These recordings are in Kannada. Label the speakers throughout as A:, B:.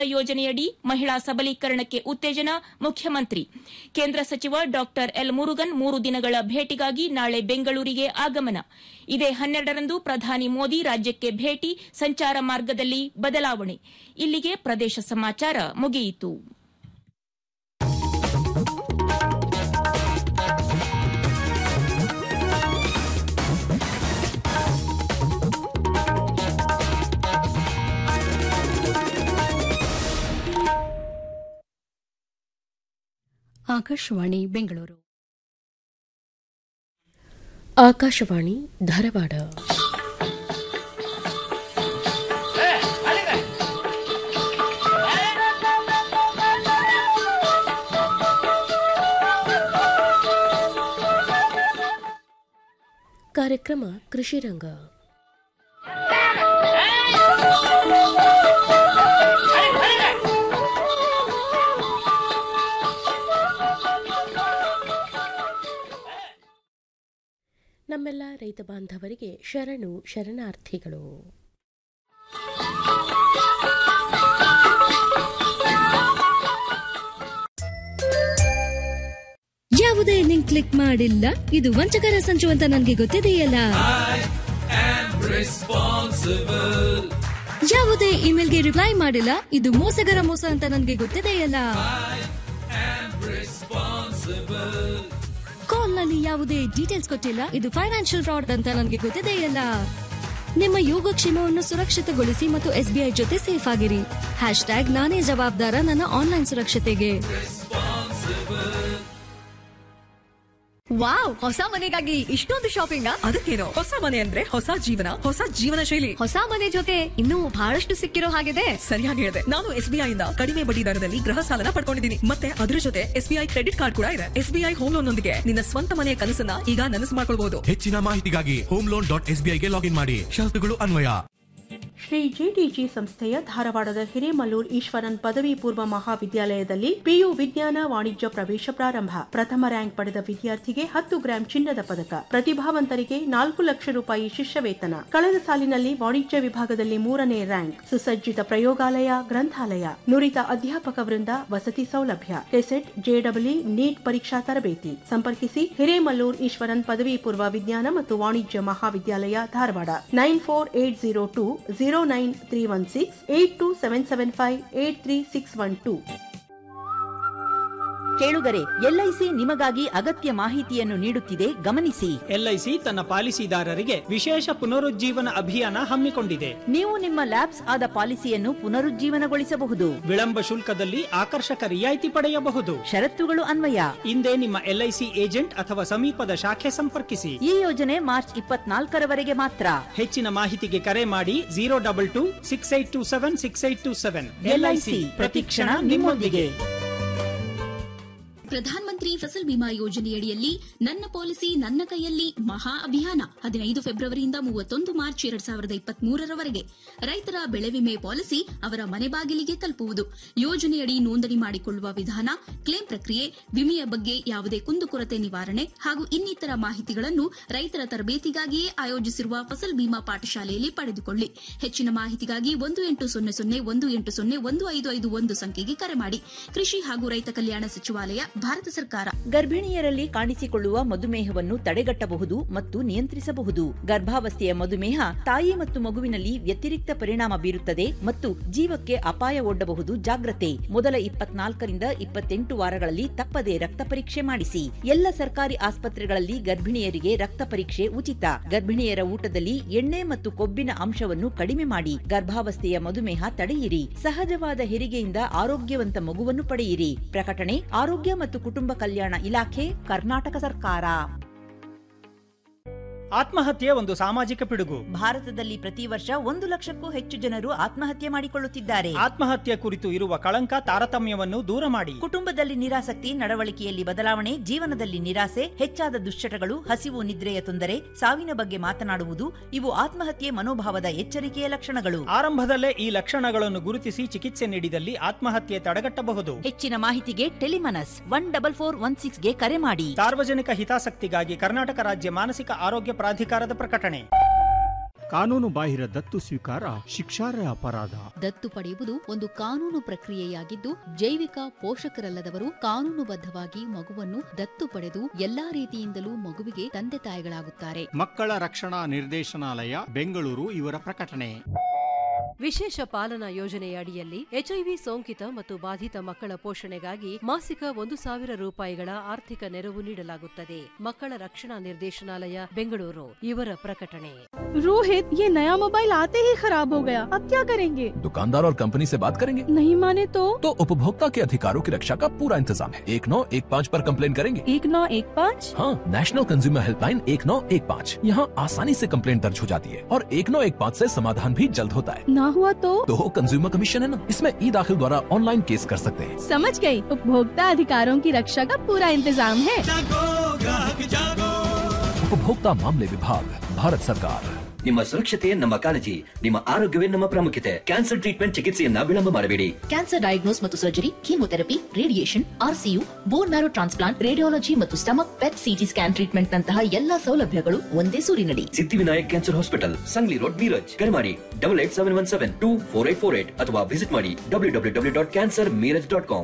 A: ಯೋಜನೆಯಡಿ ಮಹಿಳಾ ಸಬಲೀಕರಣಕ್ಕೆ ಉತ್ತೇಜನ ಮುಖ್ಯಮಂತ್ರಿ ಕೇಂದ್ರ ಸಚಿವ ಡಾ ಎಲ್ ಮುರುಗನ್ ಮೂರು ದಿನಗಳ ಭೇಟಿಗಾಗಿ ನಾಳೆ ಬೆಂಗಳೂರಿಗೆ ಆಗಮನ ಇದೇ ಹನ್ನೆರಡರಂದು ಪ್ರಧಾನಿ ಮೋದಿ ರಾಜ್ಯಕ್ಕೆ ಭೇಟಿ ಸಂಚಾರ ಮಾರ್ಗದಲ್ಲಿ ಬದಲಾವಣೆ ಇಲ್ಲಿಗೆ ಪ್ರದೇಶ ಸಮಾಚಾರ ಮುಗಿಯಿತು
B: ಆಕಾಶವಾಣಿ ಬೆಂಗಳೂರು
C: ಆಕಾಶವಾಣಿ ಧಾರವಾಡ ಕಾರ್ಯಕ್ರಮ ಕೃಷಿ ರಂಗ ನಮ್ಮೆಲ್ಲ ರೈತ ಬಾಂಧವರಿಗೆ ಶರಣು ಶರಣಾರ್ಥಿಗಳು
D: ಯಾವುದೇ ಲಿಂಕ್ ಕ್ಲಿಕ್ ಮಾಡಿಲ್ಲ ಇದು ವಂಚಕರ ಸಂಚು ಅಂತ ನನಗೆ ಗೊತ್ತಿದೆಯಲ್ಲ ಯಾವುದೇ ಇಮೇಲ್ಗೆ ರಿಪ್ಲೈ ಮಾಡಿಲ್ಲ ಇದು ಮೋಸಗರ ಮೋಸ ಅಂತ ನನಗೆ ಗೊತ್ತಿದೆಯಲ್ಲ ಕಾಲ್ ನಲ್ಲಿ ಯಾವುದೇ ಡೀಟೇಲ್ಸ್ ಕೊಟ್ಟಿಲ್ಲ ಇದು ಫೈನಾನ್ಷಿಯಲ್ ಫ್ರಾಡ್ ಅಂತ ನನಗೆ ಗೊತ್ತಿದೆಯಲ್ಲ ನಿಮ್ಮ ಯೋಗಕ್ಷೇಮವನ್ನು ಸುರಕ್ಷಿತಗೊಳಿಸಿ ಮತ್ತು ಎಸ್ಬಿಐ ಜೊತೆ ಸೇಫ್ ಆಗಿರಿ ಹ್ಯಾಶ್ ಟ್ಯಾಗ್ ನಾನೇ ಜವಾಬ್ದಾರ ನನ್ನ ಆನ್ಲೈನ್ ಸುರಕ್ಷತೆಗೆ
E: ವಾವ್ ಹೊಸ ಮನೆಗಾಗಿ ಇಷ್ಟೊಂದು ಶಾಪಿಂಗ್ ಅದಕ್ಕೇನು
F: ಹೊಸ ಮನೆ ಅಂದ್ರೆ ಹೊಸ ಜೀವನ ಹೊಸ ಜೀವನ ಶೈಲಿ
E: ಹೊಸ ಮನೆ ಜೊತೆ ಇನ್ನೂ ಬಹಳಷ್ಟು ಸಿಕ್ಕಿರೋ ಹಾಗಿದೆ
F: ಸರಿಯಾಗಿ ಹೇಳಿದೆ ನಾನು ಎಸ್ಬಿಐ ಇಂದ ಕಡಿಮೆ ಬಡ್ಡಿ ದರದಲ್ಲಿ ಗೃಹ ಸಾಲನ ಪಡ್ಕೊಂಡಿದ್ದೀನಿ ಮತ್ತೆ ಅದರ ಜೊತೆ ಎಸ್ಬಿಐ ಕ್ರೆಡಿಟ್ ಕಾರ್ಡ್ ಕೂಡ ಇದೆ ಎಸ್ಬಿಐ ಹೋಮ್ ಲೋನ್ ನೊಂದಿಗೆ ನಿನ್ನ ಸ್ವಂತ ಮನೆಯ ಕನಸನ್ನ ಈಗ ನನಸು ಮಾಡ್ಕೊಳ್ಬಹುದು
G: ಹೆಚ್ಚಿನ ಮಾಹಿತಿಗಾಗಿ ಹೋಮ್ ಲೋನ್ ಡಾಟ್ ಎಸ್ಬಿಐಗೆ ಲಾಗಿನ್ ಮಾಡಿ ಷರತ್ತುಗಳು ಅನ್ವಯ
H: ಶ್ರೀ ಜಿಟಿಜಿ ಸಂಸ್ಥೆಯ ಧಾರವಾಡದ ಹಿರೇಮಲ್ಲೂರ್ ಈಶ್ವರನ್ ಪದವಿ ಪೂರ್ವ ಮಹಾವಿದ್ಯಾಲಯದಲ್ಲಿ ಪಿಯು ವಿಜ್ಞಾನ ವಾಣಿಜ್ಯ ಪ್ರವೇಶ ಪ್ರಾರಂಭ ಪ್ರಥಮ ರ್ಯಾಂಕ್ ಪಡೆದ ವಿದ್ಯಾರ್ಥಿಗೆ ಹತ್ತು ಗ್ರಾಂ ಚಿನ್ನದ ಪದಕ ಪ್ರತಿಭಾವಂತರಿಗೆ ನಾಲ್ಕು ಲಕ್ಷ ರೂಪಾಯಿ ಶಿಷ್ಯ ವೇತನ ಕಳೆದ ಸಾಲಿನಲ್ಲಿ ವಾಣಿಜ್ಯ ವಿಭಾಗದಲ್ಲಿ ಮೂರನೇ ರ್ಯಾಂಕ್ ಸುಸಜ್ಜಿತ ಪ್ರಯೋಗಾಲಯ ಗ್ರಂಥಾಲಯ ನುರಿತ ಅಧ್ಯಾಪಕ ವೃಂದ ವಸತಿ ಸೌಲಭ್ಯ ಕೆಸೆಟ್ ಜೆಡಬ್ಲ್ಯೂ ನೀಟ್ ಪರೀಕ್ಷಾ ತರಬೇತಿ ಸಂಪರ್ಕಿಸಿ ಹಿರೇಮಲ್ಲೂರ್ ಈಶ್ವರನ್ ಪದವಿ ಪೂರ್ವ ವಿಜ್ಞಾನ ಮತ್ತು ವಾಣಿಜ್ಯ ಮಹಾವಿದ್ಯಾಲಯ Dharwad nine four eight zero two zero nine three one six eight two seven seven five eight three six one two
I: ಕೇಳುಗರೆ ಎಲ್ಐಸಿ ನಿಮಗಾಗಿ ಅಗತ್ಯ ಮಾಹಿತಿಯನ್ನು ನೀಡುತ್ತಿದೆ ಗಮನಿಸಿ
J: ಎಲ್ಐಸಿ ತನ್ನ ಪಾಲಿಸಿದಾರರಿಗೆ ವಿಶೇಷ ಪುನರುಜ್ಜೀವನ ಅಭಿಯಾನ ಹಮ್ಮಿಕೊಂಡಿದೆ
I: ನೀವು ನಿಮ್ಮ ಲ್ಯಾಬ್ಸ್ ಆದ ಪಾಲಿಸಿಯನ್ನು ಪುನರುಜ್ಜೀವನಗೊಳಿಸಬಹುದು
J: ವಿಳಂಬ ಶುಲ್ಕದಲ್ಲಿ ಆಕರ್ಷಕ ರಿಯಾಯಿತಿ ಪಡೆಯಬಹುದು
I: ಷರತ್ತುಗಳು ಅನ್ವಯ
J: ಹಿಂದೆ ನಿಮ್ಮ ಎಲ್ಐಸಿ ಏಜೆಂಟ್ ಅಥವಾ ಸಮೀಪದ ಶಾಖೆ ಸಂಪರ್ಕಿಸಿ
I: ಈ ಯೋಜನೆ ಮಾರ್ಚ್ ಇಪ್ಪತ್ನಾಲ್ಕರವರೆಗೆ ಮಾತ್ರ
J: ಹೆಚ್ಚಿನ ಮಾಹಿತಿಗೆ ಕರೆ ಮಾಡಿ zero double two six eight two seven six eight two seven
I: LIC ಪ್ರತಿಕ್ಷಣ ನಿಮ್ಮೊಂದಿಗೆ
K: ಪ್ರಧಾನ ಮಂತ್ರಿ ಫಸಲ್ ಬಿಮಾ ಯೋಜನೆಯಡಿಯಲ್ಲಿ ನನ್ನ ಪಾಲಿಸಿ ನನ್ನ ಕೈಯಲ್ಲಿ ಮಹಾ ಅಭಿಯಾನ ಹದಿನೈದು ಫೆಬ್ರವರಿಯಿಂದ ಮೂವತ್ತೊಂದು ಮಾರ್ಚ್ ಎರಡ್ ಸಾವಿರದ ಇಪ್ಪತ್ಮೂರರವರೆಗೆ ರೈತರ ಬೆಳೆ ವಿಮೆ ಪಾಲಿಸಿ ಅವರ ಮನೆ ಬಾಗಿಲಿಗೆ ತಲುಪುವುದು ಯೋಜನೆಯಡಿ ನೋಂದಣಿ ಮಾಡಿಕೊಳ್ಳುವ ವಿಧಾನ ಕ್ಲೇಮ್ ಪ್ರಕ್ರಿಯೆ ವಿಮೆಯ ಬಗ್ಗೆ ಯಾವುದೇ ಕುಂದುಕೊರತೆ ನಿವಾರಣೆ ಹಾಗೂ ಇನ್ನಿತರ ಮಾಹಿತಿಗಳನ್ನು ರೈತರ ತರಬೇತಿಗಾಗಿಯೇ ಆಯೋಜಿಸಿರುವ ಫಸಲ್ ಬಿಮಾ ಪಾಠಶಾಲೆಯಲ್ಲಿ ಪಡೆದುಕೊಳ್ಳಿ ಹೆಚ್ಚಿನ ಮಾಹಿತಿಗಾಗಿ ಒಂದು ಎಂಟು ಸೊನ್ನೆ ಸೊನ್ನೆ ಒಂದು ಎಂಟು ಸೊನ್ನೆ ಒಂದು ಐದು ಐದು ಒಂದು ಸಂಖ್ಯೆಗೆ ಕರೆ ಮಾಡಿ ಕೃಷಿ ಹಾಗೂ ರೈತ ಕಲ್ಯಾಣ ಸಚಿವಾಲಯ ಭಾರತ ಸರ್ಕಾರ
I: ಗರ್ಭಿಣಿಯರಲ್ಲಿ ಕಾಣಿಸಿಕೊಳ್ಳುವ ಮಧುಮೇಹವನ್ನು ತಡೆಗಟ್ಟಬಹುದು ಮತ್ತು ನಿಯಂತ್ರಿಸಬಹುದು ಗರ್ಭಾವಸ್ಥೆಯ ಮಧುಮೇಹ ತಾಯಿ ಮತ್ತು ಮಗುವಿನಲ್ಲಿ ವ್ಯತಿರಿಕ್ತ ಪರಿಣಾಮ ಬೀರುತ್ತದೆ ಮತ್ತು ಜೀವಕ್ಕೆ ಅಪಾಯ ಒಡ್ಡಬಹುದು ಜಾಗ್ರತೆ ಮೊದಲ ಇಪ್ಪತ್ನಾಲ್ಕರಿಂದ ಇಪ್ಪತ್ತೆಂಟು ವಾರಗಳಲ್ಲಿ ತಪ್ಪದೆ ರಕ್ತ ಪರೀಕ್ಷೆ ಮಾಡಿಸಿ ಎಲ್ಲ ಸರ್ಕಾರಿ ಆಸ್ಪತ್ರೆಗಳಲ್ಲಿ ಗರ್ಭಿಣಿಯರಿಗೆ ರಕ್ತ ಪರೀಕ್ಷೆ ಉಚಿತ ಗರ್ಭಿಣಿಯರ ಊಟದಲ್ಲಿ ಎಣ್ಣೆ ಮತ್ತು ಕೊಬ್ಬಿನ ಅಂಶವನ್ನು ಕಡಿಮೆ ಮಾಡಿ ಗರ್ಭಾವಸ್ಥೆಯ ಮಧುಮೇಹ ತಡೆಯಿರಿ ಸಹಜವಾದ ಹೆರಿಗೆಯಿಂದ ಆರೋಗ್ಯವಂತ ಮಗುವನ್ನು ಪಡೆಯಿರಿ ಪ್ರಕಟಣೆ ಆರೋಗ್ಯ ಮತ್ತು ಕುಟುಂಬ ಕಲ್ಯಾಣ ಇಲಾಖೆ ಕರ್ನಾಟಕ ಸರ್ಕಾರ
J: ಆತ್ಮಹತ್ಯೆ ಒಂದು ಸಾಮಾಜಿಕ ಪಿಡುಗು
I: ಭಾರತದಲ್ಲಿ ಪ್ರತಿ ವರ್ಷ ಒಂದು ಲಕ್ಷಕ್ಕೂ ಹೆಚ್ಚು ಜನರು ಆತ್ಮಹತ್ಯೆ ಮಾಡಿಕೊಳ್ಳುತ್ತಿದ್ದಾರೆ
J: ಆತ್ಮಹತ್ಯೆ ಕುರಿತು ಇರುವ ಕಳಂಕ ತಾರತಮ್ಯವನ್ನು ದೂರ ಮಾಡಿ
I: ಕುಟುಂಬದಲ್ಲಿ ನಿರಾಸಕ್ತಿ ನಡವಳಿಕೆಯಲ್ಲಿ ಬದಲಾವಣೆ ಜೀವನದಲ್ಲಿ ನಿರಾಸೆ ಹೆಚ್ಚಾದ ದುಶ್ಚಟಗಳು ಹಸಿವು ನಿದ್ರೆಯ ತೊಂದರೆ ಸಾವಿನ ಬಗ್ಗೆ ಮಾತನಾಡುವುದು ಇವು ಆತ್ಮಹತ್ಯೆ ಮನೋಭಾವದ ಎಚ್ಚರಿಕೆಯ ಲಕ್ಷಣಗಳು
J: ಆರಂಭದಲ್ಲೇ ಈ ಲಕ್ಷಣಗಳನ್ನು ಗುರುತಿಸಿ ಚಿಕಿತ್ಸೆ ನೀಡಿದಲ್ಲಿ ಆತ್ಮಹತ್ಯೆ ತಡೆಗಟ್ಟಬಹುದು
I: ಹೆಚ್ಚಿನ ಮಾಹಿತಿಗೆ Telemanas one double four one ಸಿಕ್ಸ್ಗೆ ಕರೆ ಮಾಡಿ
J: ಸಾರ್ವಜನಿಕ ಹಿತಾಸಕ್ತಿಗಾಗಿ ಕರ್ನಾಟಕ ರಾಜ್ಯ ಮಾನಸಿಕ ಆರೋಗ್ಯ ಪ್ರಾಧಿಕಾರದ ಪ್ರಕಟಣೆ ಕಾನೂನು ಬಾಹಿರ ದತ್ತು ಸ್ವೀಕಾರ ಶಿಕ್ಷಾರ್ಹ ಅಪರಾಧ
L: ದತ್ತು ಪಡೆಯುವುದು ಒಂದು ಕಾನೂನು ಪ್ರಕ್ರಿಯೆಯಾಗಿದ್ದು ಜೈವಿಕ ಪೋಷಕರಲ್ಲದವರು ಕಾನೂನುಬದ್ಧವಾಗಿ ಮಗುವನ್ನು ದತ್ತು ಪಡೆದು ಎಲ್ಲಾ ರೀತಿಯಿಂದಲೂ ಮಗುವಿಗೆ ತಂದೆ ತಾಯಿಗಳಾಗುತ್ತಾರೆ
J: ಮಕ್ಕಳ ರಕ್ಷಣಾ ನಿರ್ದೇಶನಾಲಯ ಬೆಂಗಳೂರು ಇವರ ಪ್ರಕಟಣೆ
M: ವಿಶೇಷ ಪಾಲನಾ ಯೋಜನೆಯ ಅಡಿಯಲ್ಲಿ ಎಚ್ಐವಿ ಸೋಂಕಿತ ಮತ್ತು ಬಾಧಿತ ಮಕ್ಕಳ ಪೋಷಣೆಗಾಗಿ ಮಾಸಿಕ ಒಂದು ಸಾವಿರ ರೂಪಾಯಿಗಳ ಆರ್ಥಿಕ ನೆರವು ನೀಡಲಾಗುತ್ತದೆ ಮಕ್ಕಳ ರಕ್ಷಣಾ ನಿರ್ದೇಶನಾಲಯ ಬೆಂಗಳೂರು ಇವರ ಪ್ರಕಟಣೆ
N: रोहित ये नया मोबाइल आते ही खराब हो गया अब क्या करेंगे
O: दुकानदार और कंपनी से बात करेंगे
N: नहीं माने तो
O: तो उपभोक्ता के अधिकारों की रक्षा का पूरा इंतजाम है एक नौ एक पाँच पर कंप्लेन करेंगे
N: एक नौ एक पाँच
O: हाँ नेशनल कंज्यूमर हेल्पलाइन एक नौ एक पाँच यहाँ आसानी से कंप्लेन दर्ज हो जाती है और एक नौ एक पाँच ऐसी समाधान भी जल्द होता है
N: ना हुआ तो
O: तो कंज्यूमर कमीशन है ना इसमें ई दाखिल द्वारा ऑनलाइन केस कर सकते हैं
N: समझ गई उपभोक्ता अधिकारों की रक्षा का पूरा इंतजाम है
O: उपभोक्ता मामले विभाग भारत सरकार
P: ನಿಮ್ಮ ಸುರಕ್ಷತೆ ನಮ್ಮ ಕಾಳಜಿ ನಿಮ್ಮ ಆರೋಗ್ಯವೇ ನಮ್ಮ ಪ್ರಾಮುಖ್ಯತೆ ಕ್ಯಾನ್ಸರ್ ಟ್ರೀಟ್ಮೆಂಟ್ ಚಿಕಿತ್ಸೆಯನ್ನ ವಿಳಂಬ ಮಾಡಬೇಡಿ
Q: ಕ್ಯಾನ್ಸರ್ ಡಯಾಗ್ನೋಸ್ ಮತ್ತು surgery chemotherapy radiation RCU bone marrow transplant radiology ಮತ್ತು stomach PET CT scan treatment ನಂತಹ ಎಲ್ಲಾ ಸೌಲಭ್ಯಗಳು ಒಂದೇ ಸೂರಿನಡಿ
P: Siddhivinayak cancer hospital Sangli road Miraj ಕರೆ ಮಾಡಿ double eight seven one seven two four eight four eight ಅಥವಾ ವಿಸಿಟ್ ಮಾಡಿ W W W dot cancer Miraj dot com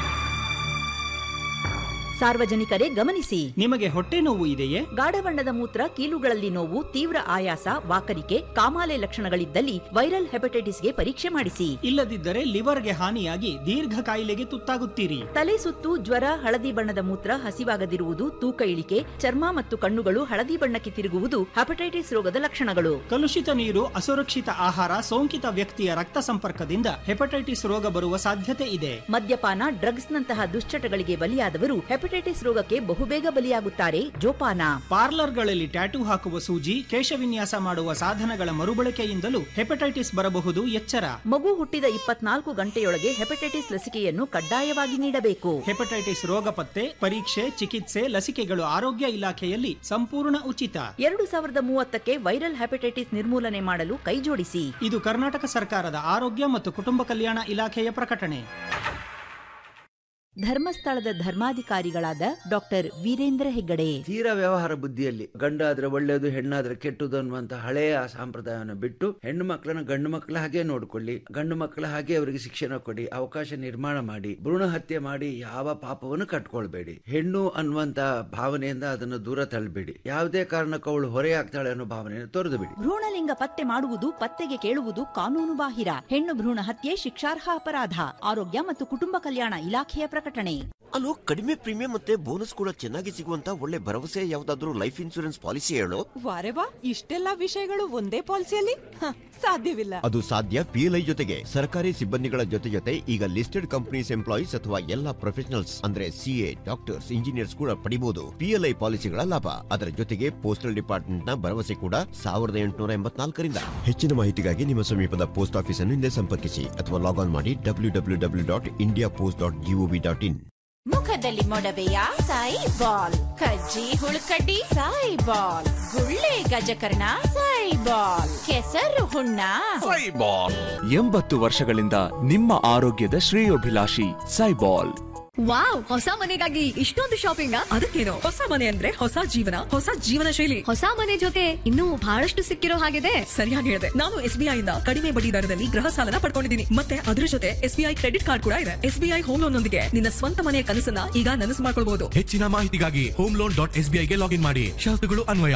I: ಸಾರ್ವಜನಿಕರೇ ಗಮನಿಸಿ
J: ನಿಮಗೆ ಹೊಟ್ಟೆ ನೋವು ಇದೆಯೇ
I: ಗಾಢ ಬಣ್ಣದ ಮೂತ್ರ ಕೀಲುಗಳಲ್ಲಿ ನೋವು ತೀವ್ರ ಆಯಾಸ ವಾಕರಿಕೆ ಕಾಮಾಲೆ ಲಕ್ಷಣಗಳಿದ್ದಲ್ಲಿ ವೈರಲ್ ಹೆಪಟೈಟಿಸ್ಗೆ ಪರೀಕ್ಷೆ ಮಾಡಿಸಿ
J: ಇಲ್ಲದಿದ್ದರೆ ಲಿವರ್ಗೆ ಹಾನಿಯಾಗಿ ದೀರ್ಘ ಕಾಯಿಲೆಗೆ ತುತ್ತಾಗುತ್ತೀರಿ
I: ತಲೆ ಸುತ್ತು ಜ್ವರ ಹಳದಿ ಬಣ್ಣದ ಮೂತ್ರ ಹಸಿವಾಗದಿರುವುದು ತೂಕ ಇಳಿಕೆ ಚರ್ಮ ಮತ್ತು ಕಣ್ಣುಗಳು ಹಳದಿ ಬಣ್ಣಕ್ಕೆ ತಿರುಗುವುದು ಹೆಪಟೈಟಿಸ್ ರೋಗದ ಲಕ್ಷಣಗಳು
J: ಕಲುಷಿತ ನೀರು ಅಸುರಕ್ಷಿತ ಆಹಾರ ಸೋಂಕಿತ ವ್ಯಕ್ತಿಯ ರಕ್ತ ಸಂಪರ್ಕದಿಂದ ಹೆಪಟೈಟಿಸ್ ರೋಗ ಬರುವ ಸಾಧ್ಯತೆ ಇದೆ
I: ಮದ್ಯಪಾನ ಡ್ರಗ್ಸ್ ನಂತಹ ದುಶ್ಚಟಗಳಿಗೆ ಬಲಿಯಾದವರು ಹೆಪಟೈಟಿಸ್ ರೋಗಕ್ಕೆ ಬಹುಬೇಗ ಬಲಿಯಾಗುತ್ತಾರೆ ಜೋಪಾನ
J: ಪಾರ್ಲರ್ಗಳಲ್ಲಿ ಟ್ಯಾಟೂ ಹಾಕುವ ಸೂಜಿ ಕೇಶವಿನ್ಯಾಸ ಮಾಡುವ ಸಾಧನಗಳ ಮರುಬಳಕೆಯಿಂದಲೂ ಹೆಪಟೈಟಿಸ್ ಬರಬಹುದು ಎಚ್ಚರ
I: ಮಗು ಹುಟ್ಟಿದ ಇಪ್ಪತ್ನಾಲ್ಕು ಗಂಟೆಯೊಳಗೆ ಹೆಪಟೈಟಿಸ್ ಲಸಿಕೆಯನ್ನು ಕಡ್ಡಾಯವಾಗಿ ನೀಡಬೇಕು
J: ಹೆಪಟೈಟಿಸ್ ರೋಗ ಪತ್ತೆ ಪರೀಕ್ಷೆ ಚಿಕಿತ್ಸೆ ಲಸಿಕೆಗಳು ಆರೋಗ್ಯ ಇಲಾಖೆಯಲ್ಲಿ ಸಂಪೂರ್ಣ ಉಚಿತ
I: ಎರಡು ಸಾವಿರದ ಮೂವತ್ತಕ್ಕೆ ವೈರಲ್ ಹೆಪಟೈಟಿಸ್ ನಿರ್ಮೂಲನೆ ಮಾಡಲು ಕೈಜೋಡಿಸಿ
J: ಇದು ಕರ್ನಾಟಕ ಸರ್ಕಾರದ ಆರೋಗ್ಯ ಮತ್ತು ಕುಟುಂಬ ಕಲ್ಯಾಣ ಇಲಾಖೆಯ ಪ್ರಕಟಣೆ
I: ಧರ್ಮಸ್ಥಳದ ಧರ್ಮಾಧಿಕಾರಿಗಳಾದ ಡಾಕ್ಟರ್ ವೀರೇಂದ್ರ ಹೆಗ್ಗಡೆ
R: ತೀರಾ ವ್ಯವಹಾರ ಬುದ್ಧಿಯಲ್ಲಿ ಗಂಡಾದ್ರೆ ಒಳ್ಳೆಯದು ಹೆಣ್ಣಾದ್ರೆ ಕೆಟ್ಟದು ಅನ್ನುವಂತ ಹಳೆಯ ಸಂಪ್ರದಾಯವನ್ನು ಬಿಟ್ಟು ಹೆಣ್ಣು ಮಕ್ಕಳನ್ನ ಗಂಡು ಮಕ್ಕಳ ಹಾಗೆ ನೋಡ್ಕೊಳ್ಳಿ ಗಂಡು ಮಕ್ಕಳ ಹಾಗೆ ಅವರಿಗೆ ಶಿಕ್ಷಣ ಕೊಡಿ ಅವಕಾಶ ನಿರ್ಮಾಣ ಮಾಡಿ ಭ್ರೂಣ ಹತ್ಯೆ ಮಾಡಿ ಯಾವ ಪಾಪವನ್ನು ಕಟ್ಕೊಳ್ಬೇಡಿ ಹೆಣ್ಣು ಅನ್ನುವಂತ ಭಾವನೆಯಿಂದ ಅದನ್ನು ದೂರ ತಳ್ಳಬೇಡಿ ಯಾವುದೇ ಕಾರಣಕ್ಕೂ ಅವಳು ಹೊರೆಯಾಗ್ತಾಳೆ ಅನ್ನೋ ಭಾವನೆಯನ್ನು ತೊರೆದು ಬಿಡಿ
I: ಭ್ರೂಣಲಿಂಗ ಪತ್ತೆ ಮಾಡುವುದು ಪತ್ತೆಗೆ ಕೇಳುವುದು ಕಾನೂನು ಬಾಹಿರ ಹೆಣ್ಣು ಭ್ರೂಣ ಹತ್ಯೆ ಶಿಕ್ಷಾರ್ಹ ಅಪರಾಧ ಆರೋಗ್ಯ ಮತ್ತು ಕುಟುಂಬ ಕಲ್ಯಾಣ ಇಲಾಖೆಯ ಪ್ರಕಟಣೆ
S: ಅಲ್ಲೋ ಕಡಿಮೆ ಪ್ರೀಮಿಯಂ ಮತ್ತೆ ಬೋನಸ್ ಕೂಡ ಚೆನ್ನಾಗಿ ಸಿಗುವಂತ ಒಳ್ಳೆ ಭರವಸೆ ಯಾವ್ದಾದ್ರು ಲೈಫ್ ಇನ್ಸೂರೆನ್ಸ್ ಪಾಲಿಸಿ ಹೇಳು
T: ವಾರೆ ವಾ ಇಷ್ಟೆಲ್ಲ ವಿಷಯಗಳು ಒಂದೇ ಪಾಲಿಸಿಯಲ್ಲಿ ಸಾಧ್ಯವಿಲ್ಲ
S: ಅದು ಸಾಧ್ಯ ಪಿಎಲ್ಐ ಜೊತೆಗೆ ಸರ್ಕಾರಿ ಸಿಬ್ಬಂದಿಗಳ ಜೊತೆ ಜೊತೆ ಈಗ ಲಿಸ್ಟೆಡ್ ಕಂಪನೀಸ್ ಎಂಪ್ಲಾಯೀಸ್ ಅಥವಾ ಎಲ್ಲಾ ಪ್ರೊಫೆಷನಲ್ಸ್ ಅಂದ್ರೆ ಸಿಎ ಡಾಕ್ಟರ್ಸ್ ಇಂಜಿನಿಯರ್ಸ್ ಕೂಡ ಪಡಿಬಹುದು ಪಿಎಲ್ಐ ಪಾಲಿಸಿಗಳ ಲಾಭ ಅದರ ಜೊತೆಗೆ ಪೋಸ್ಟಲ್ ಡಿಪಾರ್ಟ್ಮೆಂಟ್ ನ ಭರವಸೆ ಕೂಡ ಸಾವಿರದ ಎಂಟುನೂರ ಎಂಬತ್ನಾಲ್ಕರಿಂದ ಹೆಚ್ಚಿನ ಮಾಹಿತಿಗಾಗಿ ನಿಮ್ಮ ಸಮೀಪದ ಪೋಸ್ಟ್ ಆಫೀಸ್ ಅನ್ನು ಹಿಂದೆ ಸಂಪರ್ಕಿಸಿ ಅಥವಾ ಲಾಗ್ ಆನ್ ಮಾಡಿ W W W dot India post dot gov dot in
U: ಮುಖದಲ್ಲಿ ಮೊಡವೆಯ ಸಾಯಿ ಬಾಲ್ ಕಜ್ಜಿ ಹುಳುಕಡ್ಡಿ ಸಾಯಿ ಬಾಲ್ ಗುಳ್ಳೆ ಗಜಕರ್ಣ ಸಾಯಿ ಬಾಲ್ ಕೆಸರು ಹುಣ್ಣ
V: ಎಂಬತ್ತು ವರ್ಷಗಳಿಂದ ನಿಮ್ಮ ಆರೋಗ್ಯದ ಶ್ರೇಯೋಭಿಲಾಷಿ ಸೈಬಾಲ್
E: ವಾವ್ ಹೊಸ ಮನೆಗಾಗಿ ಇಷ್ಟೊಂದು ಶಾಪಿಂಗ್
F: ಅದಕ್ಕೇನು ಹೊಸ ಮನೆ ಅಂದ್ರೆ ಹೊಸ ಜೀವನ ಹೊಸ ಜೀವನ ಶೈಲಿ
E: ಹೊಸ ಮನೆ ಜೊತೆ ಇನ್ನೂ ಬಹಳಷ್ಟು ಸಿಕ್ಕಿರೋ ಹಾಗಿದೆ
F: ಸರಿಯಾಗಿ ಹೇಳಿದೆ ನಾನು ಎಸ್ಬಿಐ ಇಂದ ಕಡಿಮೆ ಬಡ್ಡಿ ದರದಲ್ಲಿ ಗೃಹ ಸಾಲನ ಪಡ್ಕೊಂಡಿದ್ದೀನಿ ಮತ್ತೆ ಅದ್ರ ಜೊತೆ ಎಸ್ಬಿಐ ಕ್ರೆಡಿಟ್ ಕಾರ್ಡ್ ಕೂಡ ಇದೆ ಎಸ್ಬಿಐ ಹೋಮ್ ಲೋನ್ ನೊಂದಿಗೆ ನಿನ್ನ ಸ್ವಂತ ಮನೆಯ ಕನಸನ್ನ ಈಗ ನನಸು ಮಾಡ್ಕೊಳ್ಬಹುದು
G: ಹೆಚ್ಚಿನ ಮಾಹಿತಿಗಾಗಿ ಹೋಮ್ ಲೋನ್ ಡಾಟ್ ಎಸ್ ಗೆ ಲಾಗಿನ್ ಮಾಡಿ ಷರತ್ತುಗಳು ಅನ್ವಯ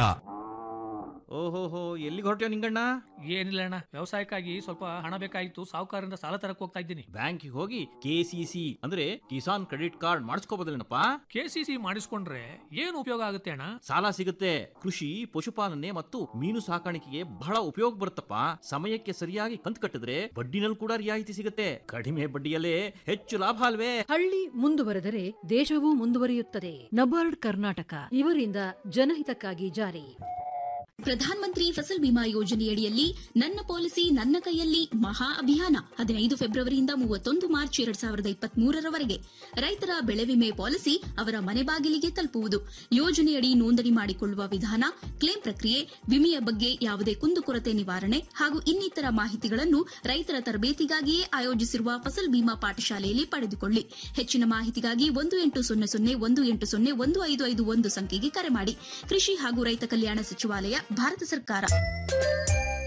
W: ಓಹೋಹೋ ಎಲ್ಲಿಗೆ ಹೊರಟ್ಯೋ ನಿಂಗಣ್ಣ ಏನಿಲ್ಲ ಅಣ್ಣ ವ್ಯವಸಾಯಕ್ಕಾಗಿ ಸ್ವಲ್ಪ ಹಣ ಬೇಕಾಗಿತ್ತು ಸಾಹುಕಾರರಿಂದ ಸಾಲ ತರಕ್ ಹೋಗ್ತಾ ಇದ್ದೀನಿ ಬ್ಯಾಂಕಿಗೆ ಹೋಗಿ ಕೆಸಿಸಿ ಅಂದ್ರೆ ಕಿಸಾನ್ ಕ್ರೆಡಿಟ್ ಕಾರ್ಡ್ ಮಾಡಿಸ್ಕೋಬೋದಲ್ಲೇನಪ್ಪ ಕೆಸಿಸಿ ಮಾಡಿಸ್ಕೊಂಡ್ರೆ ಏನು ಉಪಯೋಗ ಆಗುತ್ತೆ ಅಣ್ಣ ಸಾಲ ಸಿಗುತ್ತೆ ಕೃಷಿ ಪಶುಪಾಲನೆ ಮತ್ತು ಮೀನು ಸಾಕಾಣಿಕೆಗೆ ಬಹಳ ಉಪಯೋಗ ಬರುತ್ತಪ್ಪ ಸಮಯಕ್ಕೆ ಸರಿಯಾಗಿ ಕಂತು ಕಟ್ಟಿದ್ರೆ ಬಡ್ಡಿನಲ್ಲಿ ಕೂಡ ರಿಯಾಯಿತಿ ಸಿಗುತ್ತೆ ಕಡಿಮೆ ಬಡ್ಡಿಯಲ್ಲೇ ಹೆಚ್ಚು ಲಾಭ ಅಲ್ವೇ
M: ಹಳ್ಳಿ ಮುಂದುವರೆದರೆ ದೇಶವೂ ಮುಂದುವರಿಯುತ್ತದೆ ನಬಾರ್ಡ್ ಕರ್ನಾಟಕ ಇವರಿಂದ ಜನಹಿತಕ್ಕಾಗಿ ಜಾರಿ
K: ಪ್ರಧಾನ ಮಂತ್ರಿ ಫಸಲ್ ಬಿಮಾ ಯೋಜನೆಯಡಿಯಲ್ಲಿ ನನ್ನ ಪಾಲಿಸಿ ನನ್ನ ಕೈಯಲ್ಲಿ ಮಹಾ ಅಭಿಯಾನ ಹದಿನೈದು ಫೆಬ್ರವರಿಯಿಂದ ಮೂವತ್ತೊಂದು ಮಾರ್ಚ್ ಎರಡ್ ಸಾವಿರದ ಇಪ್ಪತ್ತ್ ಮೂರರವರೆಗೆ ರೈತರ ಬೆಳೆ ವಿಮೆ ಪಾಲಿಸಿ ಅವರ ಮನೆ ಬಾಗಿಲಿಗೆ ತಲುಪುವುದು ಯೋಜನೆಯಡಿ ನೋಂದಣಿ ಮಾಡಿಕೊಳ್ಳುವ ವಿಧಾನ ಕ್ಲೇಮ್ ಪ್ರಕ್ರಿಯೆ ವಿಮೆಯ ಬಗ್ಗೆ ಯಾವುದೇ ಕುಂದುಕೊರತೆ ನಿವಾರಣೆ ಹಾಗೂ ಇನ್ನಿತರ ಮಾಹಿತಿಗಳನ್ನು ರೈತರ ತರಬೇತಿಗಾಗಿಯೇ ಆಯೋಜಿಸಿರುವ ಫಸಲ್ ಬಿಮಾ ಪಾಠಶಾಲೆಯಲ್ಲಿ ಪಡೆದುಕೊಳ್ಳಿ ಹೆಚ್ಚಿನ ಮಾಹಿತಿಗಾಗಿ ಒಂದು ಎಂಟು ಸೊನ್ನೆ ಸೊನ್ನೆ ಒಂದು ಎಂಟು ಸೊನ್ನೆ ಒಂದು ಐದು ಐದು ಒಂದು ಸಂಖ್ಯೆಗೆ ಕರೆ ಮಾಡಿ ಕೃಷಿ ಹಾಗೂ ರೈತ ಕಲ್ಯಾಣ ಸಚಿವಾಲಯ ಭಾರತ ಸರ್ಕಾರ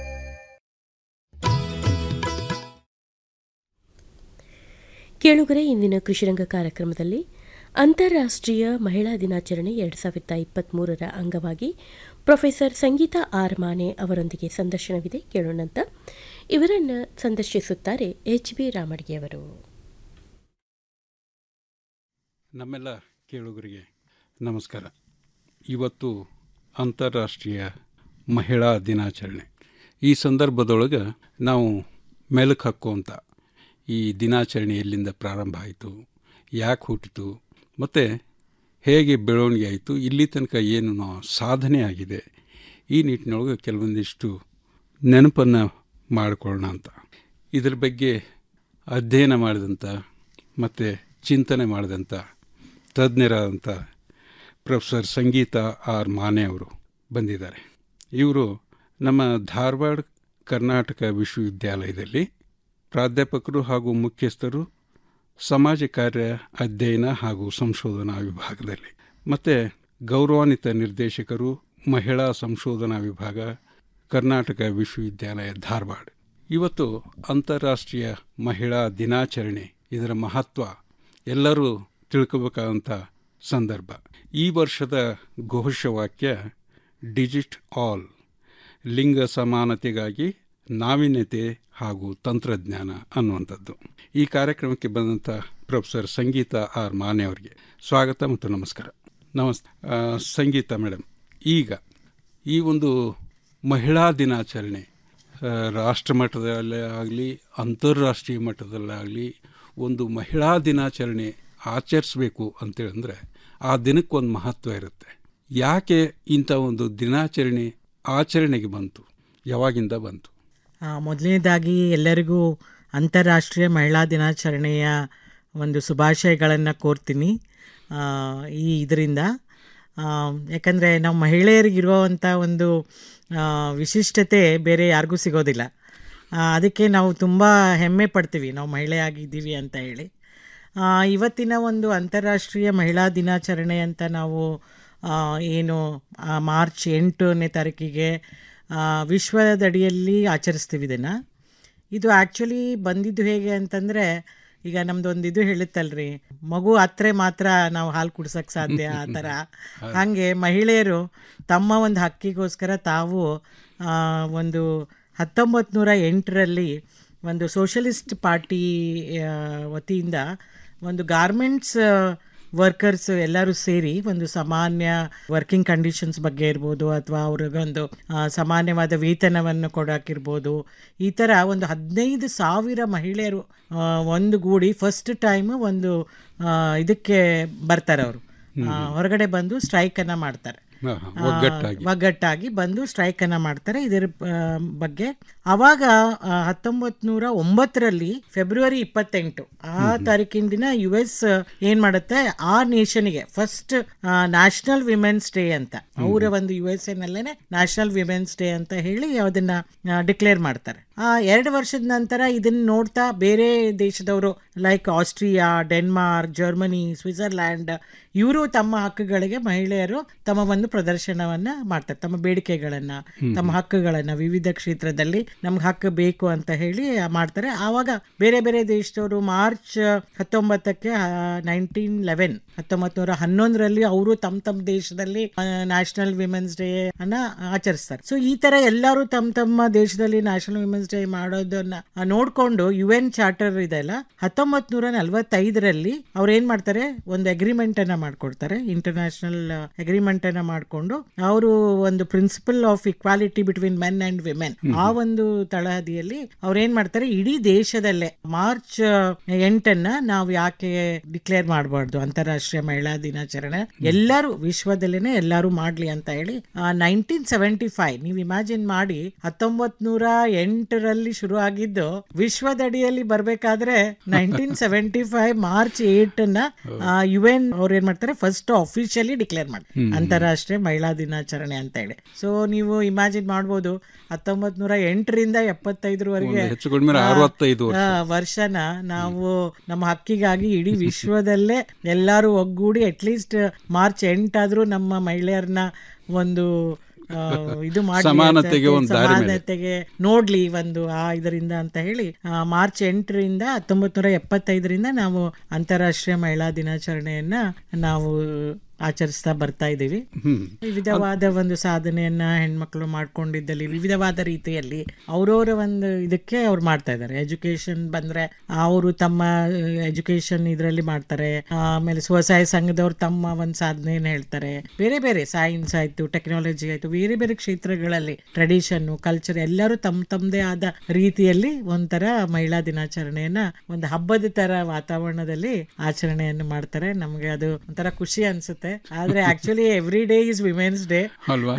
A: ಕೇಳುಗರೆ ಇಂದಿನ ಕೃಷಿರಂಗ ಕಾರ್ಯಕ್ರಮದಲ್ಲಿ ಅಂತಾರಾಷ್ಟ್ರೀಯ ಮಹಿಳಾ ದಿನಾಚರಣೆ ಎರಡು ಸಾವಿರದ ಇಪ್ಪತ್ತ್ಮೂರರ ಅಂಗವಾಗಿ ಪ್ರೊಫೆಸರ್ ಸಂಗೀತಾ ಆರ್ ಮಾನೆ ಅವರೊಂದಿಗೆ ಸಂದರ್ಶನವಿದೆ ಕೇಳೋಣಂತ ಇವರನ್ನು ಸಂದರ್ಶಿಸುತ್ತಾರೆ ಎಚ್ ಬಿ ರಾಮಡ್ಗಿಯವರು
B: ನಮ್ಮೆಲ್ಲ ಕೇಳುಗರಿಗೆ ನಮಸ್ಕಾರ ಇವತ್ತು ಅಂತಾರಾಷ್ಟ್ರೀಯ ಮಹಿಳಾ ದಿನಾಚರಣೆ ಈ ಸಂದರ್ಭದೊಳಗೆ ನಾವು ಮೆಲುಕು ಹಾಕುವಂಥ ಈ ದಿನಾಚರಣೆ ಎಲ್ಲಿಂದ ಪ್ರಾರಂಭ ಆಯಿತು ಯಾಕೆ ಹುಟ್ಟಿತು ಮತ್ತು ಹೇಗೆ ಬೆಳವಣಿಗೆ ಆಯಿತು ಇಲ್ಲಿ ತನಕ ಏನು ನಾವು ಸಾಧನೆ ಆಗಿದೆ ಈ ನಿಟ್ಟಿನೊಳಗೆ ಕೆಲವೊಂದಿಷ್ಟು ನೆನಪನ್ನು ಮಾಡಿಕೊಳ್ಳೋಣ ಅಂತ ಇದ್ರ ಬಗ್ಗೆ ಅಧ್ಯಯನ ಮಾಡಿದಂಥ ಮತ್ತು ಚಿಂತನೆ ಮಾಡಿದಂಥ ತಜ್ಞರಾದಂಥ ಪ್ರೊಫೆಸರ್ ಸಂಗೀತಾ ಆರ್ ಮಾನೆ ಅವರು ಬಂದಿದ್ದಾರೆ ಇವರು ನಮ್ಮ ಧಾರವಾಡ ಕರ್ನಾಟಕ ವಿಶ್ವವಿದ್ಯಾಲಯದಲ್ಲಿ ಪ್ರಾಧ್ಯಾಪಕರು ಹಾಗೂ ಮುಖ್ಯಸ್ಥರು ಸಮಾಜ ಕಾರ್ಯ ಅಧ್ಯಯನ ಹಾಗೂ ಸಂಶೋಧನಾ ವಿಭಾಗದಲ್ಲಿ ಮತ್ತು ಗೌರವಾನ್ವಿತ ನಿರ್ದೇಶಕರು ಮಹಿಳಾ ಸಂಶೋಧನಾ ವಿಭಾಗ ಕರ್ನಾಟಕ ವಿಶ್ವವಿದ್ಯಾಲಯ ಧಾರವಾಡ ಇವತ್ತು ಅಂತಾರಾಷ್ಟ್ರೀಯ ಮಹಿಳಾ ದಿನಾಚರಣೆ ಇದರ ಮಹತ್ವ ಎಲ್ಲರೂ ತಿಳ್ಕೋಬೇಕಾದಂಥ ಸಂದರ್ಭ ಈ ವರ್ಷದ ಘೋಷವಾಕ್ಯ ಡಿಜಿಟ್ ಆಲ್ ಲಿಂಗ ಸಮಾನತೆಗಾಗಿ ನಾವೀನ್ಯತೆ ಹಾಗೂ ತಂತ್ರಜ್ಞಾನ ಅನ್ನುವಂಥದ್ದು ಈ ಕಾರ್ಯಕ್ರಮಕ್ಕೆ ಬಂದಂಥ ಪ್ರೊಫೆಸರ್ ಸಂಗೀತಾ ಆರ್ ಮಾನೆ ಅವರಿಗೆ ಸ್ವಾಗತ ಮತ್ತು ನಮಸ್ಕಾರ ನಮಸ್ತೆ ಆ, ಸಂಗೀತಾ ಮೇಡಮ್ ಈಗ ಈ ಒಂದು ಮಹಿಳಾ ದಿನಾಚರಣೆ ಆ, ರಾಷ್ಟ್ರ ಮಟ್ಟದಲ್ಲೇ ಆಗಲಿ ಅಂತಾರಾಷ್ಟ್ರೀಯ ಮಟ್ಟದಲ್ಲಾಗಲಿ ಒಂದು ಮಹಿಳಾ ದಿನಾಚರಣೆ ಆಚರಿಸಬೇಕು ಅಂತೇಳಂದರೆ ಆ ದಿನಕ್ಕೊಂದು ಮಹತ್ವ ಇರುತ್ತೆ ಯಾಕೆ ಇಂಥ ಒಂದು ದಿನಾಚರಣೆ ಆಚರಣೆಗೆ ಬಂತು ಯಾವಾಗಿಂದ ಬಂತು
C: ಆ, ಮೊದಲನೇದಾಗಿ ಎಲ್ಲರಿಗೂ ಅಂತಾರಾಷ್ಟ್ರೀಯ ಮಹಿಳಾ ದಿನಾಚರಣೆಯ ಒಂದು ಶುಭಾಶಯಗಳನ್ನು ಕೋರ್ತೀನಿ ಆ, ಈ ಇದರಿಂದ ಯಾಕಂದರೆ ನಾವು ಮಹಿಳೆಯರಿಗಿರುವಂಥ ಒಂದು ಆ, ವಿಶಿಷ್ಟತೆ ಬೇರೆ ಯಾರಿಗೂ ಸಿಗೋದಿಲ್ಲ ಆ, ಅದಕ್ಕೆ ನಾವು ತುಂಬ ಹೆಮ್ಮೆ ಪಡ್ತೀವಿ ನಾವು ಮಹಿಳೆಯಾಗಿದ್ದೀವಿ ಅಂತ ಹೇಳಿ ಆ, ಇವತ್ತಿನ ಒಂದು ಅಂತಾರಾಷ್ಟ್ರೀಯ ಮಹಿಳಾ ದಿನಾಚರಣೆ ಅಂತ ನಾವು ಆ, ಏನು ಆ, ಮಾರ್ಚ್ ಎಂಟನೇ ತಾರೀಕಿಗೆ ಆ, ವಿಶ್ವದಡಿಯಲ್ಲಿ ಆಚರಿಸ್ತೀವಿ ಇದನ್ನು ಇದು ಆ್ಯಕ್ಚುಲಿ ಬಂದಿದ್ದು ಹೇಗೆ ಅಂತಂದರೆ ಈಗ ನಮ್ದು ಒಂದು ಇದು ಹೇಳುತ್ತಲ್ರಿ ಮಗು ಹತ್ರೆ ಮಾತ್ರ ನಾವು ಹಾಲು ಕುಡ್ಸೋಕ್ಕೆ ಸಾಧ್ಯ ಆ ಥರ ಹಾಗೆ ಮಹಿಳೆಯರು ತಮ್ಮ ಒಂದು ಹಕ್ಕಿಗೋಸ್ಕರ ತಾವು ಆ, ಒಂದು ಹತ್ತೊಂಬತ್ತು ನೂರ ಎಂಟರಲ್ಲಿ ಒಂದು ಸೋಷಲಿಸ್ಟ್ ಪಾರ್ಟಿ ಆ, ವತಿಯಿಂದ ಒಂದು ಗಾರ್ಮೆಂಟ್ಸ್ ವರ್ಕರ್ಸ್ ಎಲ್ಲರೂ ಸೇರಿ ಒಂದು ಸಾಮಾನ್ಯ ವರ್ಕಿಂಗ್ ಕಂಡೀಷನ್ಸ್ ಬಗ್ಗೆ ಇರ್ಬೋದು ಅಥವಾ ಅವ್ರಿಗೊಂದು ಆ, ಸಾಮಾನ್ಯವಾದ ವೇತನವನ್ನು ಕೊಡೋಕ್ಕಿರ್ಬೋದು ಈ ಥರ ಒಂದು ಹದಿನೈದು ಸಾವಿರ ಮಹಿಳೆಯರು ಆ, ಒಂದು ಗೂಡಿ ಫಸ್ಟ್ ಟೈಮ್ ಒಂದು ಆ, ಇದಕ್ಕೆ ಬರ್ತಾರೆ ಅವರು ಹೊರಗಡೆ ಬಂದು ಸ್ಟ್ರೈಕನ್ನು ಮಾಡ್ತಾರೆ
B: ಹಾ, ಹಾ,
C: ಆ,
B: ಒಗ್ಗಟ್ಟಾಗಿ.
C: ಒಗ್ಗಟ್ಟಾಗಿ ಬಂದು ಸ್ಟ್ರೈಕನ್ನು ಮಾಡ್ತಾರೆ ಇದರ ಆ, ಬಗ್ಗೆ ಆವಾಗ ಹತ್ತೊಂಬತ್ತು ನೂರ ಒಂಬತ್ತರಲ್ಲಿ ಫೆಬ್ರವರಿ ಇಪ್ಪತ್ತೆಂಟು ಆ ತಾರೀಕಿನ ದಿನ ಯು ಎಸ್ ಏನ್ ಮಾಡುತ್ತೆ ಆ ನೇಷನ್ಗೆ ಫಸ್ಟ್ ನ್ಯಾಷನಲ್ ವಿಮೆನ್ಸ್ ಡೇ ಅಂತ ಅವರ ಒಂದು ಯು ಎಸ್ ನಲ್ಲೇನೆ ನ್ಯಾಷನಲ್ ವಿಮೆನ್ಸ್ ಡೇ ಅಂತ ಹೇಳಿ ಅದನ್ನ ಡಿಕ್ಲೇರ್ ಮಾಡ್ತಾರೆ ಆ ಎರಡು ವರ್ಷದ ನಂತರ ಇದನ್ನ ನೋಡ್ತಾ ಬೇರೆ ದೇಶದವರು like Austria Denmark Germany Switzerland ಇವರು ತಮ್ಮ ಹಕ್ಕುಗಳಿಗೆ ಮಹಿಳೆಯರು ತಮ್ಮ ಒಂದು ಪ್ರದರ್ಶನವನ್ನ ಮಾಡ್ತಾರೆ ತಮ್ಮ ಬೇಡಿಕೆಗಳನ್ನ
X: ಹ್ಮ್.
C: ತಮ್ಮ ಹಕ್ಕುಗಳನ್ನ ವಿವಿಧ ಕ್ಷೇತ್ರದಲ್ಲಿ ನಮ್ಗೆ ಹಕ್ಕು ಬೇಕು ಅಂತ ಹೇಳಿ ಮಾಡ್ತಾರೆ ಆವಾಗ ಬೇರೆ ಬೇರೆ ದೇಶದವರು ಮಾರ್ಚ್ ಹತ್ತೊಂಬತ್ತಕ್ಕೆ ನೈನ್ಟೀನ್ ಲೆವೆನ್ ಹತ್ತೊಂಬತ್ತು ನೂರ ಹನ್ನೊಂದರಲ್ಲಿ ಅವರು ತಮ್ಮ ತಮ್ಮ ದೇಶದಲ್ಲಿ ನ್ಯಾಷನಲ್ ವಿಮೆನ್ಸ್ ಡೇ ಅನ್ನ ಆಚರಿಸ್ತಾರೆ ಸೊ ಈ ತರ ಎಲ್ಲರೂ ತಮ್ಮ ತಮ್ಮ ದೇಶದಲ್ಲಿ ನ್ಯಾಷನಲ್ ವಿಮೆನ್ಸ್ ಡೇ ಮಾಡೋದನ್ನ ಆ, ನೋಡ್ಕೊಂಡು ಯು ಎನ್ ಚಾರ್ಟರ್ ಇದೆಲ್ಲ ಹತ್ತೊಂಬತ್ ನೂರ ನಲವತ್ತೈದರಲ್ಲಿ ಅವ್ರು ಏನ್ ಮಾಡ್ತಾರೆ ಒಂದು ಅಗ್ರಿಮೆಂಟ್ ಅನ್ನ ಮಾಡ್ಕೊಡ್ತಾರೆ ಇಂಟರ್ನ್ಯಾಷನಲ್ ಅಗ್ರಿಮೆಂಟ್ ಅನ್ನ ಮಾಡ್ಕೊಂಡು ಅವರು ಒಂದು principle of equality between men and women ಆ ಒಂದು ತಳಹದಿಯಲ್ಲಿ ಅವ್ರು ಏನ್ ಮಾಡ್ತಾರೆ ಇಡೀ ದೇಶದಲ್ಲೇ ಮಾರ್ಚ್ ಎಂಟನ್ನ ನಾವು ಯಾಕೆ ಡಿಕ್ಲೇರ್ ಮಾಡಬಾರ್ದು ಅಂತಾರಾಷ್ಟ್ರೀಯ ಮಹಿಳಾ ದಿನಾಚರಣೆ ಎಲ್ಲರೂ ವಿಶ್ವದಲ್ಲೇನೆ ಎಲ್ಲರೂ ಮಾಡ್ಲಿ ಅಂತ ಹೇಳಿ ನೈನ್ಟೀನ್ ಸೆವೆಂಟಿ ಫೈವ್ ನೀವು ಇಮ್ಯಾಜಿನ್ ಮಾಡಿ ಹತ್ತೊಂಬತ್ ನೂರ ಎಂಟರಲ್ಲಿ ಶುರು ಆಗಿದ್ದು ವಿಶ್ವದಡಿಯಲ್ಲಿ ಬರ್ಬೇಕಾದ್ರೆ nineteen seventy five March eight ನ ಯು ಎನ್ ಅವ್ರು ಏನ್ ಮಾಡ್ತಾರೆ ಫಸ್ಟ್ ಅಫಿಷಿಯಲಿ ಡಿಕ್ಲೇರ್ ಮಾಡಿ
B: ಹ್ಮ್.
C: ಅಂತಾರಾಷ್ಟ್ರೀಯ ಮಹಿಳಾ ದಿನಾಚರಣೆ ಅಂತ ಹೇಳಿ ಸೊ ನೀವು ಇಮ್ಯಾಜಿನ್ ಮಾಡ್ಬೋದು ಹತ್ತೊಂಬತ್ ನೂರ ಎಂಟರಿಂದ ಎಪ್ಪತ್ತೈದರವರೆಗೆ
B: ಒಂದು ಹೆಚ್ಚು ಕಡಿಮೆ ಅರವತ್ತೈದು ವರ್ಷ.
C: ವರ್ಷನ ನಾವು ನಮ್ಮ ಹಕ್ಕಿಗಾಗಿ ಇಡೀ ವಿಶ್ವದಲ್ಲೇ ಎಲ್ಲರೂ ಒಗ್ಗೂಡಿ ಅಟ್ಲೀಸ್ಟ್ ಮಾರ್ಚ್ ಎಂಟಾದ್ರೂ ನಮ್ಮ ಮಹಿಳೆಯರನ್ನ ಒಂದು ಆ, ಇದು ಮಾಡಿ
B: ಸಮಾನತೆಗೆ ಒಂದು ದಾರಿ ಮೇಲೆ.
C: ಸಮಾನತೆಗೆ ನೋಡ್ಲಿ ಒಂದು ಆ ಇದರಿಂದ ಅಂತ ಹೇಳಿ ಆ, ಮಾರ್ಚ್ ಎಂಟರಿಂದ ಹತ್ತೊಂಬತ್ ನೂರ ಎಪ್ಪತ್ತೈದರಿಂದ ನಾವು ಅಂತಾರಾಷ್ಟ್ರೀಯ ಮಹಿಳಾ ದಿನಾಚರಣೆಯನ್ನ ನಾವು ಆಚರಿಸ್ತಾ ಬರ್ತಾ ಇದ್ದೀವಿ
B: ಹ್ಮ್.
C: ವಿವಿಧವಾದ ಒಂದು ಸಾಧನೆಯನ್ನ ಹೆಣ್ಮಕ್ಳು ಮಾಡ್ಕೊಂಡಿದ್ದಲ್ಲಿ ವಿವಿಧವಾದ ರೀತಿಯಲ್ಲಿ ಅವ್ರವ್ರ ಒಂದು ಇದಕ್ಕೆ ಅವ್ರು ಮಾಡ್ತಾ ಇದ್ದಾರೆ ಎಜುಕೇಶನ್ ಬಂದ್ರೆ ಅವರು ತಮ್ಮ ಎಜುಕೇಶನ್ ಇದರಲ್ಲಿ ಮಾಡ್ತಾರೆ ಆಮೇಲೆ ಸ್ವಸಹಾಯ ಸಂಘದವ್ರು ತಮ್ಮ ಒಂದು ಸಾಧನೆಯನ್ನು ಹೇಳ್ತಾರೆ ಬೇರೆ ಬೇರೆ ಸೈನ್ಸ್ ಆಯ್ತು ಟೆಕ್ನಾಲಜಿ ಆಯ್ತು ಬೇರೆ ಬೇರೆ ಕ್ಷೇತ್ರಗಳಲ್ಲಿ ಟ್ರೆಡಿಷನ್ ಕಲ್ಚರ್ ಎಲ್ಲರೂ ತಮ್ಮ ತಮ್ಮದೇ ಆದ ರೀತಿಯಲ್ಲಿ ಒಂಥರ ಮಹಿಳಾ ದಿನಾಚರಣೆಯನ್ನ ಒಂದು ಹಬ್ಬದ ತರ ವಾತಾವರಣದಲ್ಲಿ ಆಚರಣೆಯನ್ನು ಮಾಡ್ತಾರೆ ನಮ್ಗೆ ಅದು ಒಂಥರ ಖುಷಿ ಅನ್ಸುತ್ತೆ ಆದ್ರೆ actually every day is women's day
B: ಅಲ್ವಾ?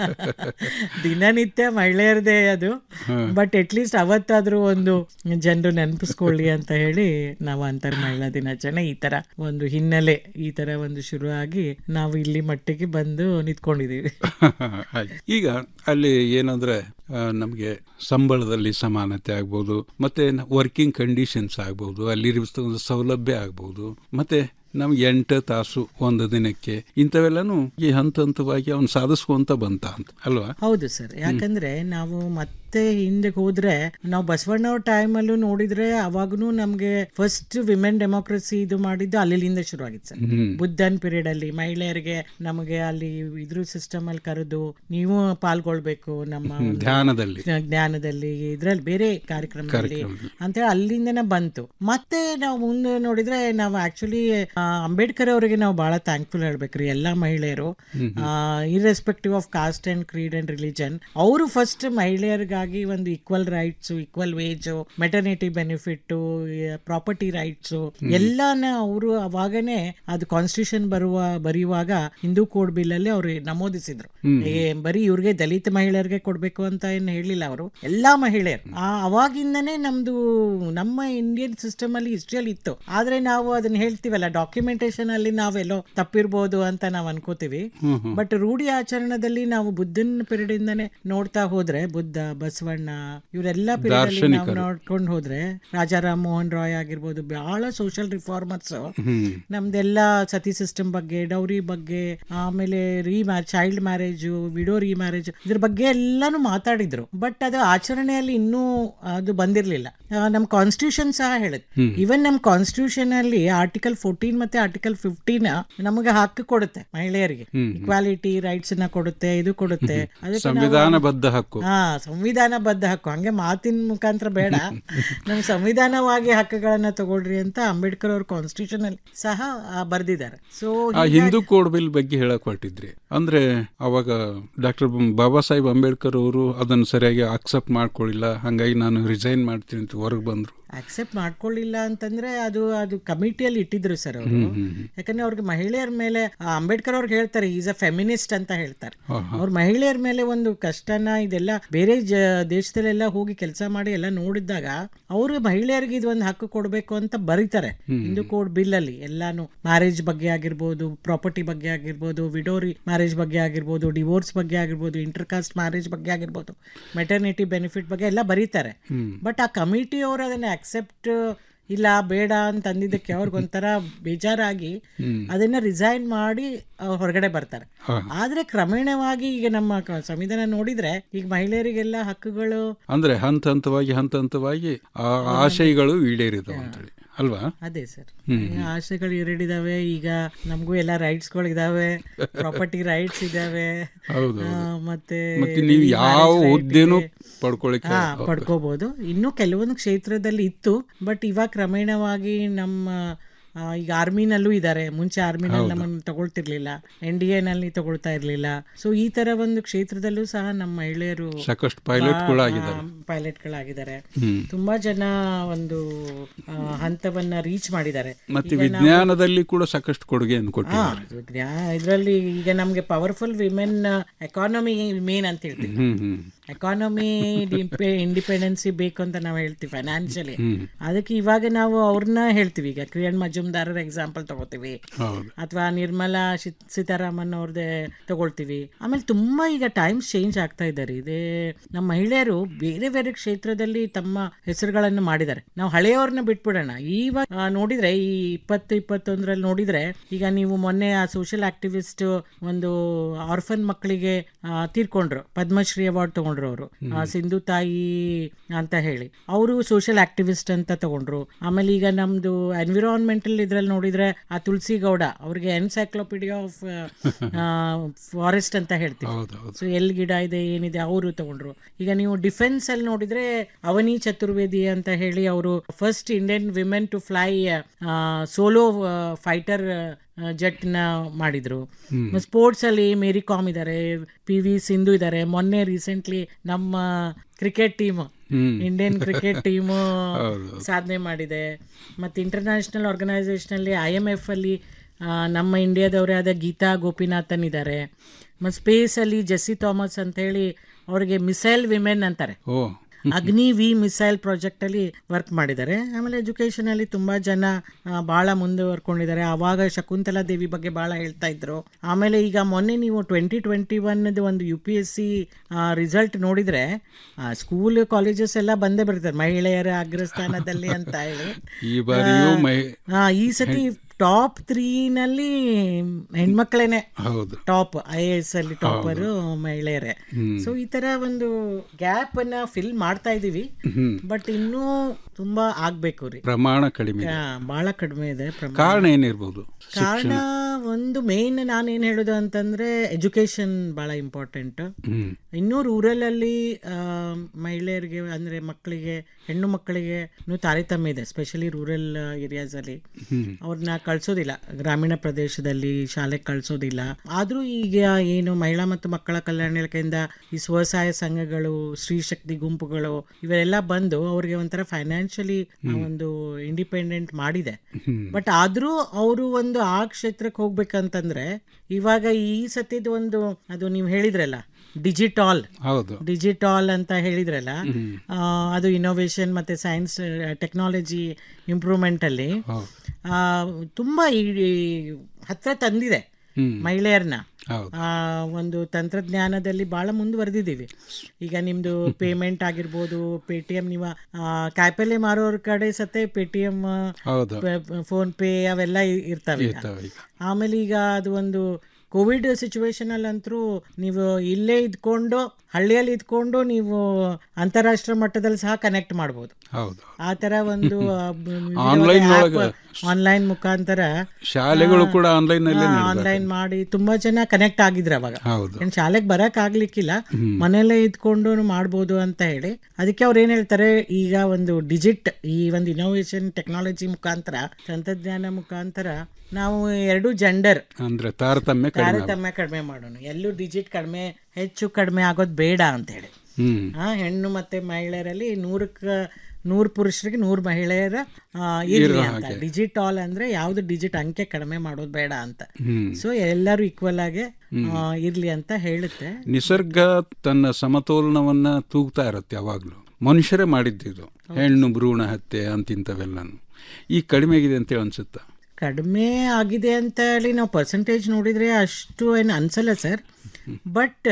C: ದಿನನಿತ್ಯ ಮಹಿಳೆಯರದೇ ಅದು
B: ಹ.
C: ಬಟ್ ಅಟ್ಲೀಸ್ಟ್ ಅವತ್ತಾದ್ರೂ ಒಂದು ಜನರು ನೆನಪಿಸ್ಕೊಳ್ಳಿ ಅಂತ ಹೇಳಿ ನಾವು ಅಂತರ್ ಮಹಿಳಾ ದಿನಾಚರಣೆ ಈ ತರ ಒಂದು ಹಿನ್ನೆಲೆ ಈ ತರ ಒಂದು ಶುರುವಾಗಿ ನಾವು ಇಲ್ಲಿ ಮಟ್ಟಿಗೆ ಬಂದು ನಿಂತ್ಕೊಂಡಿದೀವಿ
B: ಹಾಗೆ. ಈಗ ಅಲ್ಲಿ ಏನಂದ್ರೆ ನಮಗೆ ಸಂಬಳದಲ್ಲಿ ಸಮಾನತೆ ಆಗ್ಬೋದು ಮತ್ತೆ ವರ್ಕಿಂಗ್ ಕಂಡೀಷನ್ಸ್ ಆಗ್ಬೋದು ಅಲ್ಲಿರುವ ಸೌಲಭ್ಯ ಆಗ್ಬೋದು ಮತ್ತೆ ನಮ್ಗೆ ಎಂಟು ತಾಸು ಒಂದು ದಿನಕ್ಕೆ ಇಂಥವೆಲ್ಲನೂ ಈ ಹಂತ ಹಂತವಾಗಿ ಅವ್ನು ಸಾಧಿಸ್ಕೊಂತ ಬಂತ ಅಂತ ಅಲ್ವಾ
C: ಹೌದು ಸರ್ ಯಾಕಂದ್ರೆ ನಾವು ಮತ್ತೆ ಹಿಂದೆ ಹೋದ್ರೆ ನಾವು ಬಸವಣ್ಣವ್ರ ಟೈಮಲ್ಲೂ ನೋಡಿದ್ರೆ ಅವಾಗೂ ನಮ್ಗೆ ಫಸ್ಟ್ ವಿಮೆನ್ ಡೆಮೋಕ್ರಸಿ ಇದು ಮಾಡಿದ್ದು ಅಲ್ಲಿಂದ ಶುರು ಆಗಿತ್ತು ಸರ್
B: ಹ್ಮ್.
C: ಬುದ್ಧನ್ ಪೀರಿಯಡ್ ಅಲ್ಲಿ ಮಹಿಳೆಯರಿಗೆ ನಮಗೆ ಅಲ್ಲಿ ಇದ್ರ ಸಿಸ್ಟಮ್ ಅಲ್ಲಿ ಕರೆದು ನೀವು ಪಾಲ್ಗೊಳ್ಬೇಕು ನಮ್ಮ ಒಂದು
B: ಧ್ಯಾನದಲ್ಲಿ.
C: ಜ್ಞಾನದಲ್ಲಿ ಇದ್ರಲ್ಲಿ ಬೇರೆ ಕಾರ್ಯಕ್ರಮದಲ್ಲಿ
B: ಕಾರ್ಯಕ್ರಮದಲ್ಲಿ.
C: ಅಂತೇಳಿ ಅಲ್ಲಿಂದನೇ ಬಂತು ಮತ್ತೆ ನಾವು ಮುಂದೆ ನೋಡಿದ್ರೆ ನಾವು ಆಕ್ಚುಲಿ ಅಂಬೇಡ್ಕರ್ ಅವರಿಗೆ ನಾವು ಬಹಳ ಥ್ಯಾಂಕ್ಫುಲ್ ಹೇಳ್ಬೇಕ್ರಿ ಎಲ್ಲಾ ಮಹಿಳೆಯರು
B: hmm
C: irrespective of caste and creed and religion ಅವರು ಫಸ್ಟ್ ಮಹಿಳೆಯರಿಗಾಗಿ ಒಂದು equal rights equal wage maternity benefit property rights ಎಲ್ಲಾನ ಅವರು ಅವಾಗನೇ ಅದು ಕಾನ್ಸ್ಟಿಟ್ಯೂಷನ್ ಬರುವ ಬರೆಯುವಾಗ ಹಿಂದೂ ಕೋಡ್ ಬಿಲ್ ಅಲ್ಲಿ ಅವರು ನಮೂದಿಸಿದ್ರು
B: ಹ್ಮ್.
C: ಏ, ಬರೀ ಇವ್ರಿಗೆ ದಲಿತ ಮಹಿಳೆಯರಿಗೆ ಕೊಡ್ಬೇಕು ಅಂತ ಏನು ಹೇಳಿಲ್ಲ ಅವರು ಎಲ್ಲಾ ಮಹಿಳೆಯರು ಆ ಅವಾಗಿಂದನೇ ನಮ್ದು ನಮ್ಮ ಇಂಡಿಯನ್ ಸಿಸ್ಟಮ್ ಅಲ್ಲಿ ಹಿಸ್ಟ್ರಿಯಲ್ಲಿ ಇತ್ತು ಆದ್ರೆ ನಾವು ಅದನ್ನ ಹೇಳ್ತೀವಲ್ಲ ಡಾಕ್ಯುಮೆಂಟೇಶನ್ ಅಲ್ಲಿ ನಾವೆಲ್ಲೋ ತಪ್ಪಿರ್ಬೋದು ಅಂತ ನಾವು ಅನ್ಕೋತೀವಿ
B: ಹ್ಮ್ ಹ್ಮ್.
C: ಬಟ್ ರೂಢಿ ಆಚರಣೆದಲ್ಲಿ ನಾವು ಬುದ್ಧನ ಪೀರಿಯಡ್ ಇಂದಾನೆ ನೋಡ್ತಾ ಹೋದ್ರೆ ಬುದ್ಧ ಬಸವಣ್ಣ ಇವರೆಲ್ಲ ಪೀರಿಯಡ್ ಅಲ್ಲಿ ನಾವು
B: ದಾರ್ಶನಿಕರು.
C: ನೋಡ್ಕೊಂಡು ಹೋದ್ರೆ ರಾಜಾರಾಮ್ ಮೋಹನ್ ರಾಯ್ ಆಗಿರ್ಬೋದು ಬಹಳ ಸೋಷಿಯಲ್ ರಿಫಾರ್ಮರ್ಸ್
B: ಹ್ಮ್
C: ನಮ್ದೆಲ್ಲ ಸತಿ ಸಿಸ್ಟಮ್ ಬಗ್ಗೆ ಡೌರಿ ಬಗ್ಗೆ ಆಮೇಲೆ re child marriage widow remarriage ಇದ್ರ ಬಗ್ಗೆ ಎಲ್ಲಾನು ಮಾತಾಡಿದ್ರು ಬಟ್ ಅದು ಆಚರಣೆಯಲ್ಲಿ ಇನ್ನೂ ಅದು ಬಂದಿರಲಿಲ್ಲ ನಮ್ಮ ಕಾನ್ಸ್ಟಿಟ್ಯೂಷನ್ ಸಹ ಹೇಳುತ್ತೆ
B: ಹ್ಮ್.
C: ಇವನ್ ನಮ್ಮ ಕಾನ್ಸ್ಟಿಟ್ಯೂಷನ್ ಅಲ್ಲಿ ಆರ್ಟಿಕಲ್ ಫೋರ್ಟೀನ್ ಮತ್ತೆ ಆರ್ಟಿಕಲ್ ಫಿಫ್ಟೀನ್ ನಮಗೆ ಹಕ್ಕು ಕೊಡುತ್ತೆ ಮಹಿಳೆಯರಿಗೆ
B: ಹ್ಮ್.
C: ಇಕ್ವಾಲಿಟಿ ರೈಟ್ಸ್ ನ ಕೊಡುತ್ತೆ ಇದು ಕೊಡುತ್ತೆ ಅದಕ್ಕೆ ನಾವು-
B: ಸಂವಿಧಾನಬದ್ಧ ಹಕ್ಕು
C: ಹಾ ಸಂವಿಧಾನಬದ್ಧ ಹಕ್ಕು ಹಂಗೆ ಮಾತಿನ ಮುಖಾಂತರ ಬೇಡ ನಮ್ ಸಂವಿಧಾನವಾಗಿ ಹಕ್ಕುಗಳನ್ನ ತಗೊಳ್ರಿ ಅಂತ ಅಂಬೇಡ್ಕರ್ ಅವ್ರ ಕಾನ್ಸ್ಟಿಟ್ಯೂಷನ್ ಅಲ್ಲಿ ಸಹ ಬರ್ದಿದ್ದಾರೆ ಸೊ
B: ಆ ಹಿಂದೂ ಕೋಡ್ ಬಿಲ್ ಬಗ್ಗೆ ಹೇಳಕ್ ಹೊರಟಿದ್ರಿ ಅಂದ್ರೆ ಅವಾಗ ಡಾಕ್ಟರ್ ಬಾಬಾ ಸಾಹೇಬ್ ಅಂಬೇಡ್ಕರ್ ಅವರು ಅದನ್ನು ಸರಿಯಾಗಿ ಅಕ್ಸೆಪ್ಟ್ ಮಾಡ್ಕೊಳ್ಳಿಲ್ಲ ಹಂಗಾಗಿ ನಾನು ರಿಸೈನ್ ಮಾಡ್ತೀನಿ ಅಂತ ಹೊರಗೆ ಬಂದ್ರು
C: ಅಕ್ಸೆಪ್ಟ್ ಮಾಡ್ಕೊಳ್ಳಿಲ್ಲ ಅಂತಂದ್ರೆ ಅದು ಅದು ಕಮಿಟಿಯಲ್ಲಿ ಇಟ್ಟಿದ್ರು ಸರ್ ಅವರು
B: ಹ್ಮ್, ಹ್ಮ್, ಹ್ಮ್.
C: ಯಾಕಂದ್ರೆ ಅವ್ರಿಗೆ ಮಹಿಳೆಯರ ಮೇಲೆ ಆ, ಅಂಬೇಡ್ಕರ್ ಅವ್ರಿಗೆ ಹೇಳ್ತಾರೆ ಈಸ್ ಅ ಫೆಮಿನಿಸ್ಟ್ ಅಂತ ಹೇಳ್ತಾರೆ
B: ಆಹಾ.
C: ಅವ್ರ ಮಹಿಳೆಯರ ಮೇಲೆ ಒಂದು ಕಷ್ಟನ ಇದೆಲ್ಲ ಬೇರೆ ಜ ದೇಶದಲ್ಲೆಲ್ಲ ಹೋಗಿ ಕೆಲಸ ಮಾಡಿ ಎಲ್ಲ ನೋಡಿದಾಗ ಅವರು ಮಹಿಳೆಯರಿಗೆ ಇದು ಒಂದು ಹಕ್ಕು ಕೊಡಬೇಕು ಅಂತ ಬರೀತಾರೆ
B: ಹ್ಮ್.
C: ಹಿಂದೂ ಕೋಡ್ ಬಿಲ್ ಅಲ್ಲಿ ಎಲ್ಲಾನು ಮ್ಯಾರೇಜ್ ಬಗ್ಗೆ ಆಗಿರ್ಬೋದು ಪ್ರಾಪರ್ಟಿ ಬಗ್ಗೆ ಆಗಿರ್ಬೋದು ವಿಡೋರಿ ಮ್ಯಾರೇಜ್ ಬಗ್ಗೆ ಆಗಿರ್ಬೋದು ಡಿವೋರ್ಸ್ ಬಗ್ಗೆ ಆಗಿರ್ಬೋದು ಇಂಟರ್ಕಾಸ್ಟ್ ಮ್ಯಾರೇಜ್ ಬಗ್ಗೆ ಆಗಿರ್ಬೋದು ಮೆಟರ್ನಿಟಿ ಬೆನಿಫಿಟ್ ಬಗ್ಗೆ ಎಲ್ಲ ಬರೀತಾರೆ
B: ಹ್ಮ್.
C: ಬಟ್ ಆ ಕಮಿಟಿ ಅವರು ಅದನ್ನ ಅಕ್ಸೆಪ್ಟ್ ಇಲ್ಲ ಬೇಡ ಅಂತ ಅಂದಿದ್ದಕ್ಕೆ ಅವ್ರಿಗೊಂಥರ ಬೇಜಾರಾಗಿ
B: ಹ್ಮ್.
C: ಅದನ್ನ ರಿಸೈನ್ ಮಾಡಿ ಅವ್ರು ಹೊರಗಡೆ ಬರ್ತಾರೆ
B: ಹಾ.
C: ಆದ್ರೆ ಕ್ರಮೇಣವಾಗಿ ಈಗ ನಮ್ಮ ಕ- ಸಂವಿಧಾನ ನೋಡಿದ್ರೆ ಈಗ ಮಹಿಳೆಯರಿಗೆಲ್ಲ ಹಕ್ಕುಗಳು
B: ಅಂದ್ರೆ ಹಂತ ಹಂತವಾಗಿ ಹಂತ ಹಂತವಾಗಿ ಆ ಆಶಯಗಳು ಈಡೇರಿದವು ಅಂತೇಳಿ ಅಲ್ವಾ
C: ಅದೇ ಸರ್
B: ಹ್ಮ್.
C: ಆಸೆಗಳು ಎರಡಿದಾವೆ ಈಗ ನಮಗೂ ಎಲ್ಲ ರೈಟ್ಸ್ಗಳು ಇದಾವೆ ಪ್ರಾಪರ್ಟಿ ರೈಟ್ಸ್ ಇದಾವೆ
B: ಹೌದು,
C: ಆ,
B: ಹೌದು.
C: ಮತ್ತೆ
B: ಮತ್ತೆ ನೀವು
C: marriage
B: ಯಾವ
C: right
B: ಹುದ್ದೆನೂ
C: ಇದೆ.
B: ಪಡ್ಕೊಳಿಕ್ಕೆ
C: ಹಾ
B: ಹೌದು.
C: ಪಡ್ಕೋಬಹುದು ಇನ್ನು ಕೆಲವೊಂದು ಕ್ಷೇತ್ರದಲ್ಲಿ ಇತ್ತು ಬಟ್ ಇವಾಗ ಕ್ರಮೇಣವಾಗಿ ನಮ್ಮ ಆ, ಈಗ ಆರ್ಮಿನಲ್ಲೂ ಇದ್ದಾರೆ ಮುಂಚೆ ಆರ್ಮಿನಲ್ಲಿ
B: ಹೌದು.
C: ನಮ್ಮನ್ನು ತಗೊಳ್ತಿರ್ಲಿಲ್ಲ ಎನ್ ಡಿ ಎನಲ್ಲಿ ತಗೊಳ್ತಾ ಇರ್ಲಿಲ್ಲ ಸೊ ಈ ತರ ಒಂದು ಕ್ಷೇತ್ರದಲ್ಲೂ ಸಹ ನಮ್ಮ ಮಹಿಳೆಯರು
B: ಸಾಕಷ್ಟು ಪೈಲಟ್ಗಳು ಆಗಿದ್ದಾರೆ.
C: ಪೈಲಟ್ಗಳಾಗಿದ್ದಾರೆ
B: ಹ್ಮ್.
C: ತುಂಬಾ ಜನ ಒಂದು ಆ, ಹಂತವನ್ನ ರೀಚ್ ಮಾಡಿದ್ದಾರೆ
B: ಮತ್ತೆ
C: ಈಗ ನಾವು-
B: ವಿಜ್ಞಾನದಲ್ಲಿ ಕೂಡ ಸಾಕಷ್ಟು ಕೊಡುಗೆಯನ್ನು
C: ಹಾ,
B: ಕೊಟ್ಟಿದ್ದಾರೆ
C: ವಿಜ್ಞಾ- ಇದ್ರಲ್ಲಿ ಈಗ ನಮ್ಗೆ ಪವರ್ಫುಲ್ ವಿಮೆನ್ ಎಕಾನಮಿ ಮೇನ್ ಅಂತ ಹೇಳ್ತೀವಿ
B: ಹ್ಮ್ ಹ್ಮ್
C: ಎಕಾನಮಿ ಇಂಡಿಪೆಂಡೆನ್ಸಿ ಬೇಕು ಅಂತ ನಾವು ಹೇಳ್ತೀವಿ ಫೈನಾನ್ಷಿಯಲಿ
B: ಹ್ಮ್.
C: ಅದಕ್ಕೆ ಇವಾಗ ನಾವು ಅವ್ರನ್ನ ಹೇಳ್ತೀವಿ ಈಗ ಕಿರಣ್ ಮಜುಮ್ದಾರರ ಎಕ್ಸಾಂಪಲ್ ತಗೋತೀವಿ
B: ಹೌದು
C: ಅಥವಾ ನಿರ್ಮಲಾ ಶಿ- ಸೀತಾರಾಮನ್ ಅವ್ರದ್ದೇ ತಗೊಳ್ತೀವಿ ಆಮೇಲೆ ತುಂಬಾ ಈಗ ಟೈಮ್ಸ್ ಚೇಂಜ್ ಆಗ್ತಾ ಇದ್ದಾರೆ ಇದೇ ನಮ್ಮ ಮಹಿಳೆಯರು ಬೇರೆ ಬೇರೆ ಕ್ಷೇತ್ರದಲ್ಲಿ ತಮ್ಮ ಹೆಸರುಗಳನ್ನು ಮಾಡಿದ್ದಾರೆ ನಾವು ಹಳೆಯವ್ರನ್ನ ಬಿಟ್ಬಿಡೋಣ ಇವಾಗ ಆ, ನೋಡಿದ್ರೆ ಈ ಇಪ್ಪತ್ತು ಇಪ್ಪತ್ತೊಂದರಲ್ಲಿ ನೋಡಿದ್ರೆ ಈಗ ನೀವು ಮೊನ್ನೆ ಆ ಸೋಷಿಯಲ್ ಆಕ್ಟಿವಿಸ್ಟ್ ಒಂದು ಆರ್ಫನ್ ಮಕ್ಕಳಿಗೆ ಆ, ತೀರ್ಕೊಂಡ್ರು ಪದ್ಮಶ್ರೀ ಅವಾರ್ಡ್ ತಗೊಂಡ್ರು ಅವರು ಸಿಂಧು ತಾಯಿ ಅಂತ ಹೇಳಿ ಅವರು ಸೋಷಿಯಲ್ ಆಕ್ಟಿವಿಸ್ಟ್ ಅಂತ ತಗೊಂಡ್ರು ಆಮೇಲೆ ಈಗ ನಮ್ದು ಎನ್ವಿರಾನ್ಮೆಂಟಲ್ ಇದ್ರಲ್ಲಿ ನೋಡಿದ್ರೆ ಆ ತುಳಸಿ ಗೌಡ ಅವ್ರಿಗೆ ಎನ್ಸೈಕ್ಲೋಪಿಡಿಯಾ ಆಫ್ ಫಾರೆಸ್ಟ್ ಅಂತ ಹೇಳ್ತೀವಿ ಸೊ ಎಲ್ಲಿ ಗಿಡ ಇದೆ ಏನಿದೆ ಅವರು ತಗೊಂಡ್ರು ಈಗ ನೀವು ಡಿಫೆನ್ಸ್ ಅಲ್ಲಿ ನೋಡಿದ್ರೆ ಅವನಿ ಚತುರ್ವೇದಿ ಅಂತ ಹೇಳಿ ಅವರು first Indian women to fly solo fighter jet ನ ಮಾಡಿದ್ರು ಸ್ಪೋರ್ಟ್ಸ್ ಅಲ್ಲಿ ಮೇರಿ ಕಾಮ್ ಇದ್ದಾರೆ ಪಿ ವಿ ಸಿಂಧು ಇದ್ದಾರೆ ಮೊನ್ನೆ ರೀಸೆಂಟ್ಲಿ ನಮ್ಮ cricket team
B: hmm.
C: Indian cricket team
B: ಹೌದು.
C: ಸಾಧನೆ ಮಾಡಿದೆ ಮತ್ತು ಇಂಟರ್ನ್ಯಾಷನಲ್ ಆರ್ಗನೈಸೇಷನಲ್ಲಿ ಐ ಎಮ್ ಎಫ್ ಅಲ್ಲಿ ಆ, ನಮ್ಮ ಇಂಡಿಯಾದವರೇ ಆದ ಗೀತಾ ಗೋಪಿನಾಥನ್ ಇದ್ದಾರೆ ಮತ್ತು ಸ್ಪೇಸಲ್ಲಿ ಜೆಸ್ಸಿ ಥಾಮಸ್ ಅಂತ ಹೇಳಿ ಅವ್ರಿಗೆ ಮಿಸೈಲ್ ವಿಮೆನ್ ಅಂತಾರೆ
B: ಓ
C: ಅಗ್ನಿ ವಿ ಮಿಸೈಲ್ ಪ್ರಾಜೆಕ್ಟ್ ಅಲ್ಲಿ ವರ್ಕ್ ಮಾಡಿದ್ದಾರೆ ಆಮೇಲೆ ಎಜುಕೇಶನ್ ಅಲ್ಲಿ ತುಂಬಾ ಜನ ಆ, ಬಹಳ ಮುಂದುವರ್ಕೊಂಡಿದ್ದಾರೆ ಅವಾಗ ಶಕುಂತಲಾ ದೇವಿ ಬಗ್ಗೆ ಬಹಳ ಹೇಳ್ತಾ ಇದ್ರು ಆಮೇಲೆ ಈಗ ಮೊನ್ನೆ ನೀವು ಟ್ವೆಂಟಿ ಟ್ವೆಂಟಿ ಒನ್ ಒಂದು U P S C result ನೋಡಿದ್ರೆ ಸ್ಕೂಲ್ ಕಾಲೇಜಸ್ ಎಲ್ಲ ಬಂದೇ ಬರ್ತಾರೆ ಮಹಿಳೆಯರ ಅಗ್ರಸ್ಥಾನದಲ್ಲಿ ಅಂತ ಹೇಳಿ
B: ಈ ಬಾರಿಯೂ
C: ಆ,
B: ಮಹಿ-
C: ಆ, ಈ ಸತಿ ಟಾಪ್ ತ್ರೀನಲ್ಲಿ ಹೆಣ್ಮಕ್ಳೇನೆ
B: ಹೌದು
C: ಟಾಪ್ ಐ ಎ ಎಸ್ ಅಲ್ಲಿ ಟಾಪರು ಮಹಿಳೆಯರೇ
B: ಹ್ಮ್.
C: ಸೊ ಈ ತರ ಒಂದು ಗ್ಯಾಪ್ ಅನ್ನ ಫಿಲ್ ಮಾಡ್ತಾ ಇದೀವಿ
B: ಹ್ಮ್.
C: ಬಟ್ ಇನ್ನೂ ತುಂಬಾ ಆಗ್ಬೇಕು ರೀ
B: ಪ್ರಮಾಣ ಕಡಿಮೆ ಇದೆ.
C: ಆ, ಬಹಳ ಕಡಿಮೆ ಇದೆ ಪ್ರಮಾಣ.
B: ಕಾರಣ ಏನಿರ್ಬೋದು
C: ಕಾರಣ ಒಂದು ಮೇನ್ ನಾನೇನ್ ಹೇಳುದು ಅಂತಂದ್ರೆ ಎಜುಕೇಶನ್ ಬಹಳ ಇಂಪಾರ್ಟೆಂಟ್
B: ಹ್ಮ್
C: ಇನ್ನೂ ರೂರಲ್ ಅಲ್ಲಿ ಆ, ಮಹಿಳೆಯರಿಗೆ ಅಂದ್ರೆ ಮಕ್ಕಳಿಗೆ ಹೆಣ್ಣು ಮಕ್ಕಳಿಗೆ ಇನ್ನೂ ತಾರತಮ್ಯ ಇದೆ ಸ್ಪೆಷಲಿ ರೂರಲ್ ಏರಿಯಾಸ್ ಅಲ್ಲಿ
B: ಹ್ಮ್
C: ಅವ್ರನ್ನ ಕಳ್ಸೋದಿಲ್ಲ ಗ್ರಾಮೀಣ ಪ್ರದೇಶದಲ್ಲಿ ಶಾಲೆಗೆ ಕಳ್ಸೋದಿಲ್ಲ ಆದ್ರೂ ಈಗ ಏನು ಮಹಿಳಾ ಮತ್ತು ಮಕ್ಕಳ ಕಲ್ಯಾಣ ಇಲಾಖೆಯಿಂದ ಈ ಸ್ವಸಹಾಯ ಸಂಘಗಳು ಸ್ತ್ರೀ ಶಕ್ತಿ ಗುಂಪುಗಳು ಇವೆಲ್ಲ ಬಂದು ಅವ್ರಿಗೆ ಒಂಥರ ಫೈನಾನ್ಷಿಯಲಿ ಒಂದು ಇಂಡಿಪೆಂಡೆಂಟ್ ಮಾಡಿದೆ
B: ಹ್ಮ್.
C: ಬಟ್ ಆದ್ರೂ ಅವರು ಒಂದು ಆ ಕ್ಷೇತ್ರಕ್ಕೆ ಹೋಗ್ಬೇಕಂತಂದ್ರೆ ಇವಾಗ ಈ ಸತಿದ್ ಒಂದು ಅದು ನೀವು ಹೇಳಿದ್ರಲ್ಲ ಡಿಜಿಟಾಲ್
B: ಹೌದು
C: ಡಿಜಿಟಾಲ್ ಅಂತ ಹೇಳಿದ್ರಲ್ಲ
B: ಹ್ಮ್.
C: ಆ, ಅದು ಇನೋವೇಷನ್ ಮತ್ತೆ ಸೈನ್ಸ್ ಟೆಕ್ನಾಲಜಿ ಇಂಪ್ರೂವ್ಮೆಂಟ್ ಅಲ್ಲಿ
B: ಹೌದು.
C: ಆ, ತುಂಬಾ ಈ ಈ ಹತ್ರ ತಂದಿದೆ
B: ಹ್ಮ್.
C: ಮಹಿಳೆಯರನ್ನ
B: ಹೌದು.
C: ಆ, ಒಂದು ತಂತ್ರಜ್ಞಾನದಲ್ಲಿ ಬಹಳ ಮುಂದುವರೆದಿದ್ದೀವಿ ಈಗ ನಿಮ್ದು ಪೇಮೆಂಟ್ ಆಗಿರ್ಬೋದು ಪೇ ಟಿ ಎಮ್ ನೀವು ಆ, ಕಾಯಿಪಲ್ಲೆ ಮಾರೋರ್ ಕಡೆ ಸತೆ ಪೇ ಟಿ ಎಮ್
B: ಹೌದು.
C: ಫೋನ್ ಪೇ ಅವೆಲ್ಲ ಇ- ಇರ್ತಾವೆ ಈಗ.
B: ಇರ್ತಾವೆ ಈಗ.
C: ಆಮೇಲೆ ಈಗ ಅದು ಒಂದು ಕೋವಿಡ್ ಸಿಚುವೇಶನ್ ಅಲ್ಲಂತರೂ ನೀವು ಇಲ್ಲೇ ಇದ್ಕೊಂಡು ಹಳ್ಳಿಯಲ್ಲಿ ಇದ್ಕೊಂಡು ನೀವು ಅಂತಾರಾಷ್ಟ್ರೀಯ ಮಟ್ಟದಲ್ಲಿ ಸಹ ಕನೆಕ್ಟ್ ಮಾಡ್ಬೋದು
B: ಹೌದು
C: ಆ ತರ ಒಂದು
B: Online ಒಳಗೆ
C: ಆನ್ಲೈನ್ ಮುಖಾಂತರ
B: ಶಾಲೆಗಳು ಕೂಡ online ನಲ್ಲೇ ನಡ್ದಾವೆ.
C: ಆನ್ಲೈನ್ ಮಾಡಿ ತುಂಬಾ ಜನ ಕನೆಕ್ಟ್ ಆಗಿದ್ರು ಅವಾಗ
B: ಹೌದು
C: ಏನ್ ಶಾಲೆಗೆ ಬರಕ್ ಆಗ್ಲಿಕ್ಕಿಲ್ಲ
B: ಹ್ಮ್.
C: ಮನೆಯಲ್ಲೇ ಇದ್ಕೊಂಡು ಮಾಡ್ಬೋದು ಅಂತ ಹೇಳಿ ಅದಕ್ಕೆ ಅವ್ರು ಏನ್ ಹೇಳ್ತಾರೆ ಈಗ ಒಂದು ಡಿಜಿಟ್ ಈ ಒಂದು ಇನೋವೇಷನ್ ಟೆಕ್ನಾಲಜಿ ಮುಖಾಂತರ ತಂತ್ರಜ್ಞಾನ ಮುಖಾಂತರ ನಾವು ಎರಡು ಜೆಂಡರ್
B: ಅಂದ್ರೆ ತಾರತಮ್ಯ ಕಡಿಮೆ ಆಗುತ್ತೆ.
C: ತಾರತಮ್ಯ ಕಡಿಮೆ ಮಾಡೋಣ ಎಲ್ಲೂ ಡಿಜಿಟ್ ಕಡಿಮೆ ಹೆಚ್ಚು ಕಡಿಮೆ ಆಗೋದು ಬೇಡ ಅಂತ ಹೇಳಿ
B: ಹ್ಮ್
C: ಆ, ಹೆಣ್ಣು ಮತ್ತೆ ಮಹಿಳೆಯರಲ್ಲಿ ನೂರಕ್ಕೆ ನೂರು ಪುರುಷರಿಗೆ ನೂರು ಮಹಿಳೆಯರ ಆ, ಇರ್ಲಿ
B: ಇರೋ
C: ಅಂತ
B: ಹಾಗೆ.
C: ಡಿಜಿಟಾಲ್ ಅಂದ್ರೆ ಯಾವ್ದು ಡಿಜಿಟ್ ಅಂಕೆ ಕಡಿಮೆ ಮಾಡೋದು ಬೇಡ ಅಂತ
B: ಹ್ಮ್.
C: ಸೊ ಎಲ್ಲರೂ ಈಕ್ವಲ್ ಆಗಿ ಆ, ಇರ್ಲಿ ಅಂತ ಹೇಳುತ್ತೆ
B: ನಿಸರ್ಗ ತನ್ನ ಸಮತೋಲನವನ್ನ ತೂಗ್ತಾ ಇರುತ್ತೆ ಯಾವಾಗ್ಲೂ ಮನುಷ್ಯರೇ ಮಾಡಿದ್ದಿದು ಹೆಣ್ಣು ಭ್ರೂಣ ಹತ್ಯೆ ಅಂತಿಂತವೆಲ್ಲನು ಈ ಕಡಿಮೆಗಿದೆ ಅಂತೇಳಿ ಅನ್ಸುತ್ತಾ
C: ಕಡಿಮೆ ಆಗಿದೆ ಅಂತ ಹೇಳಿ ನಾವು ಪರ್ಸೆಂಟೇಜ್ ನೋಡಿದ್ರೆ ಅಷ್ಟು ಏನು ಅನ್ಸಲ್ಲ ಸರ್ ಬಟ್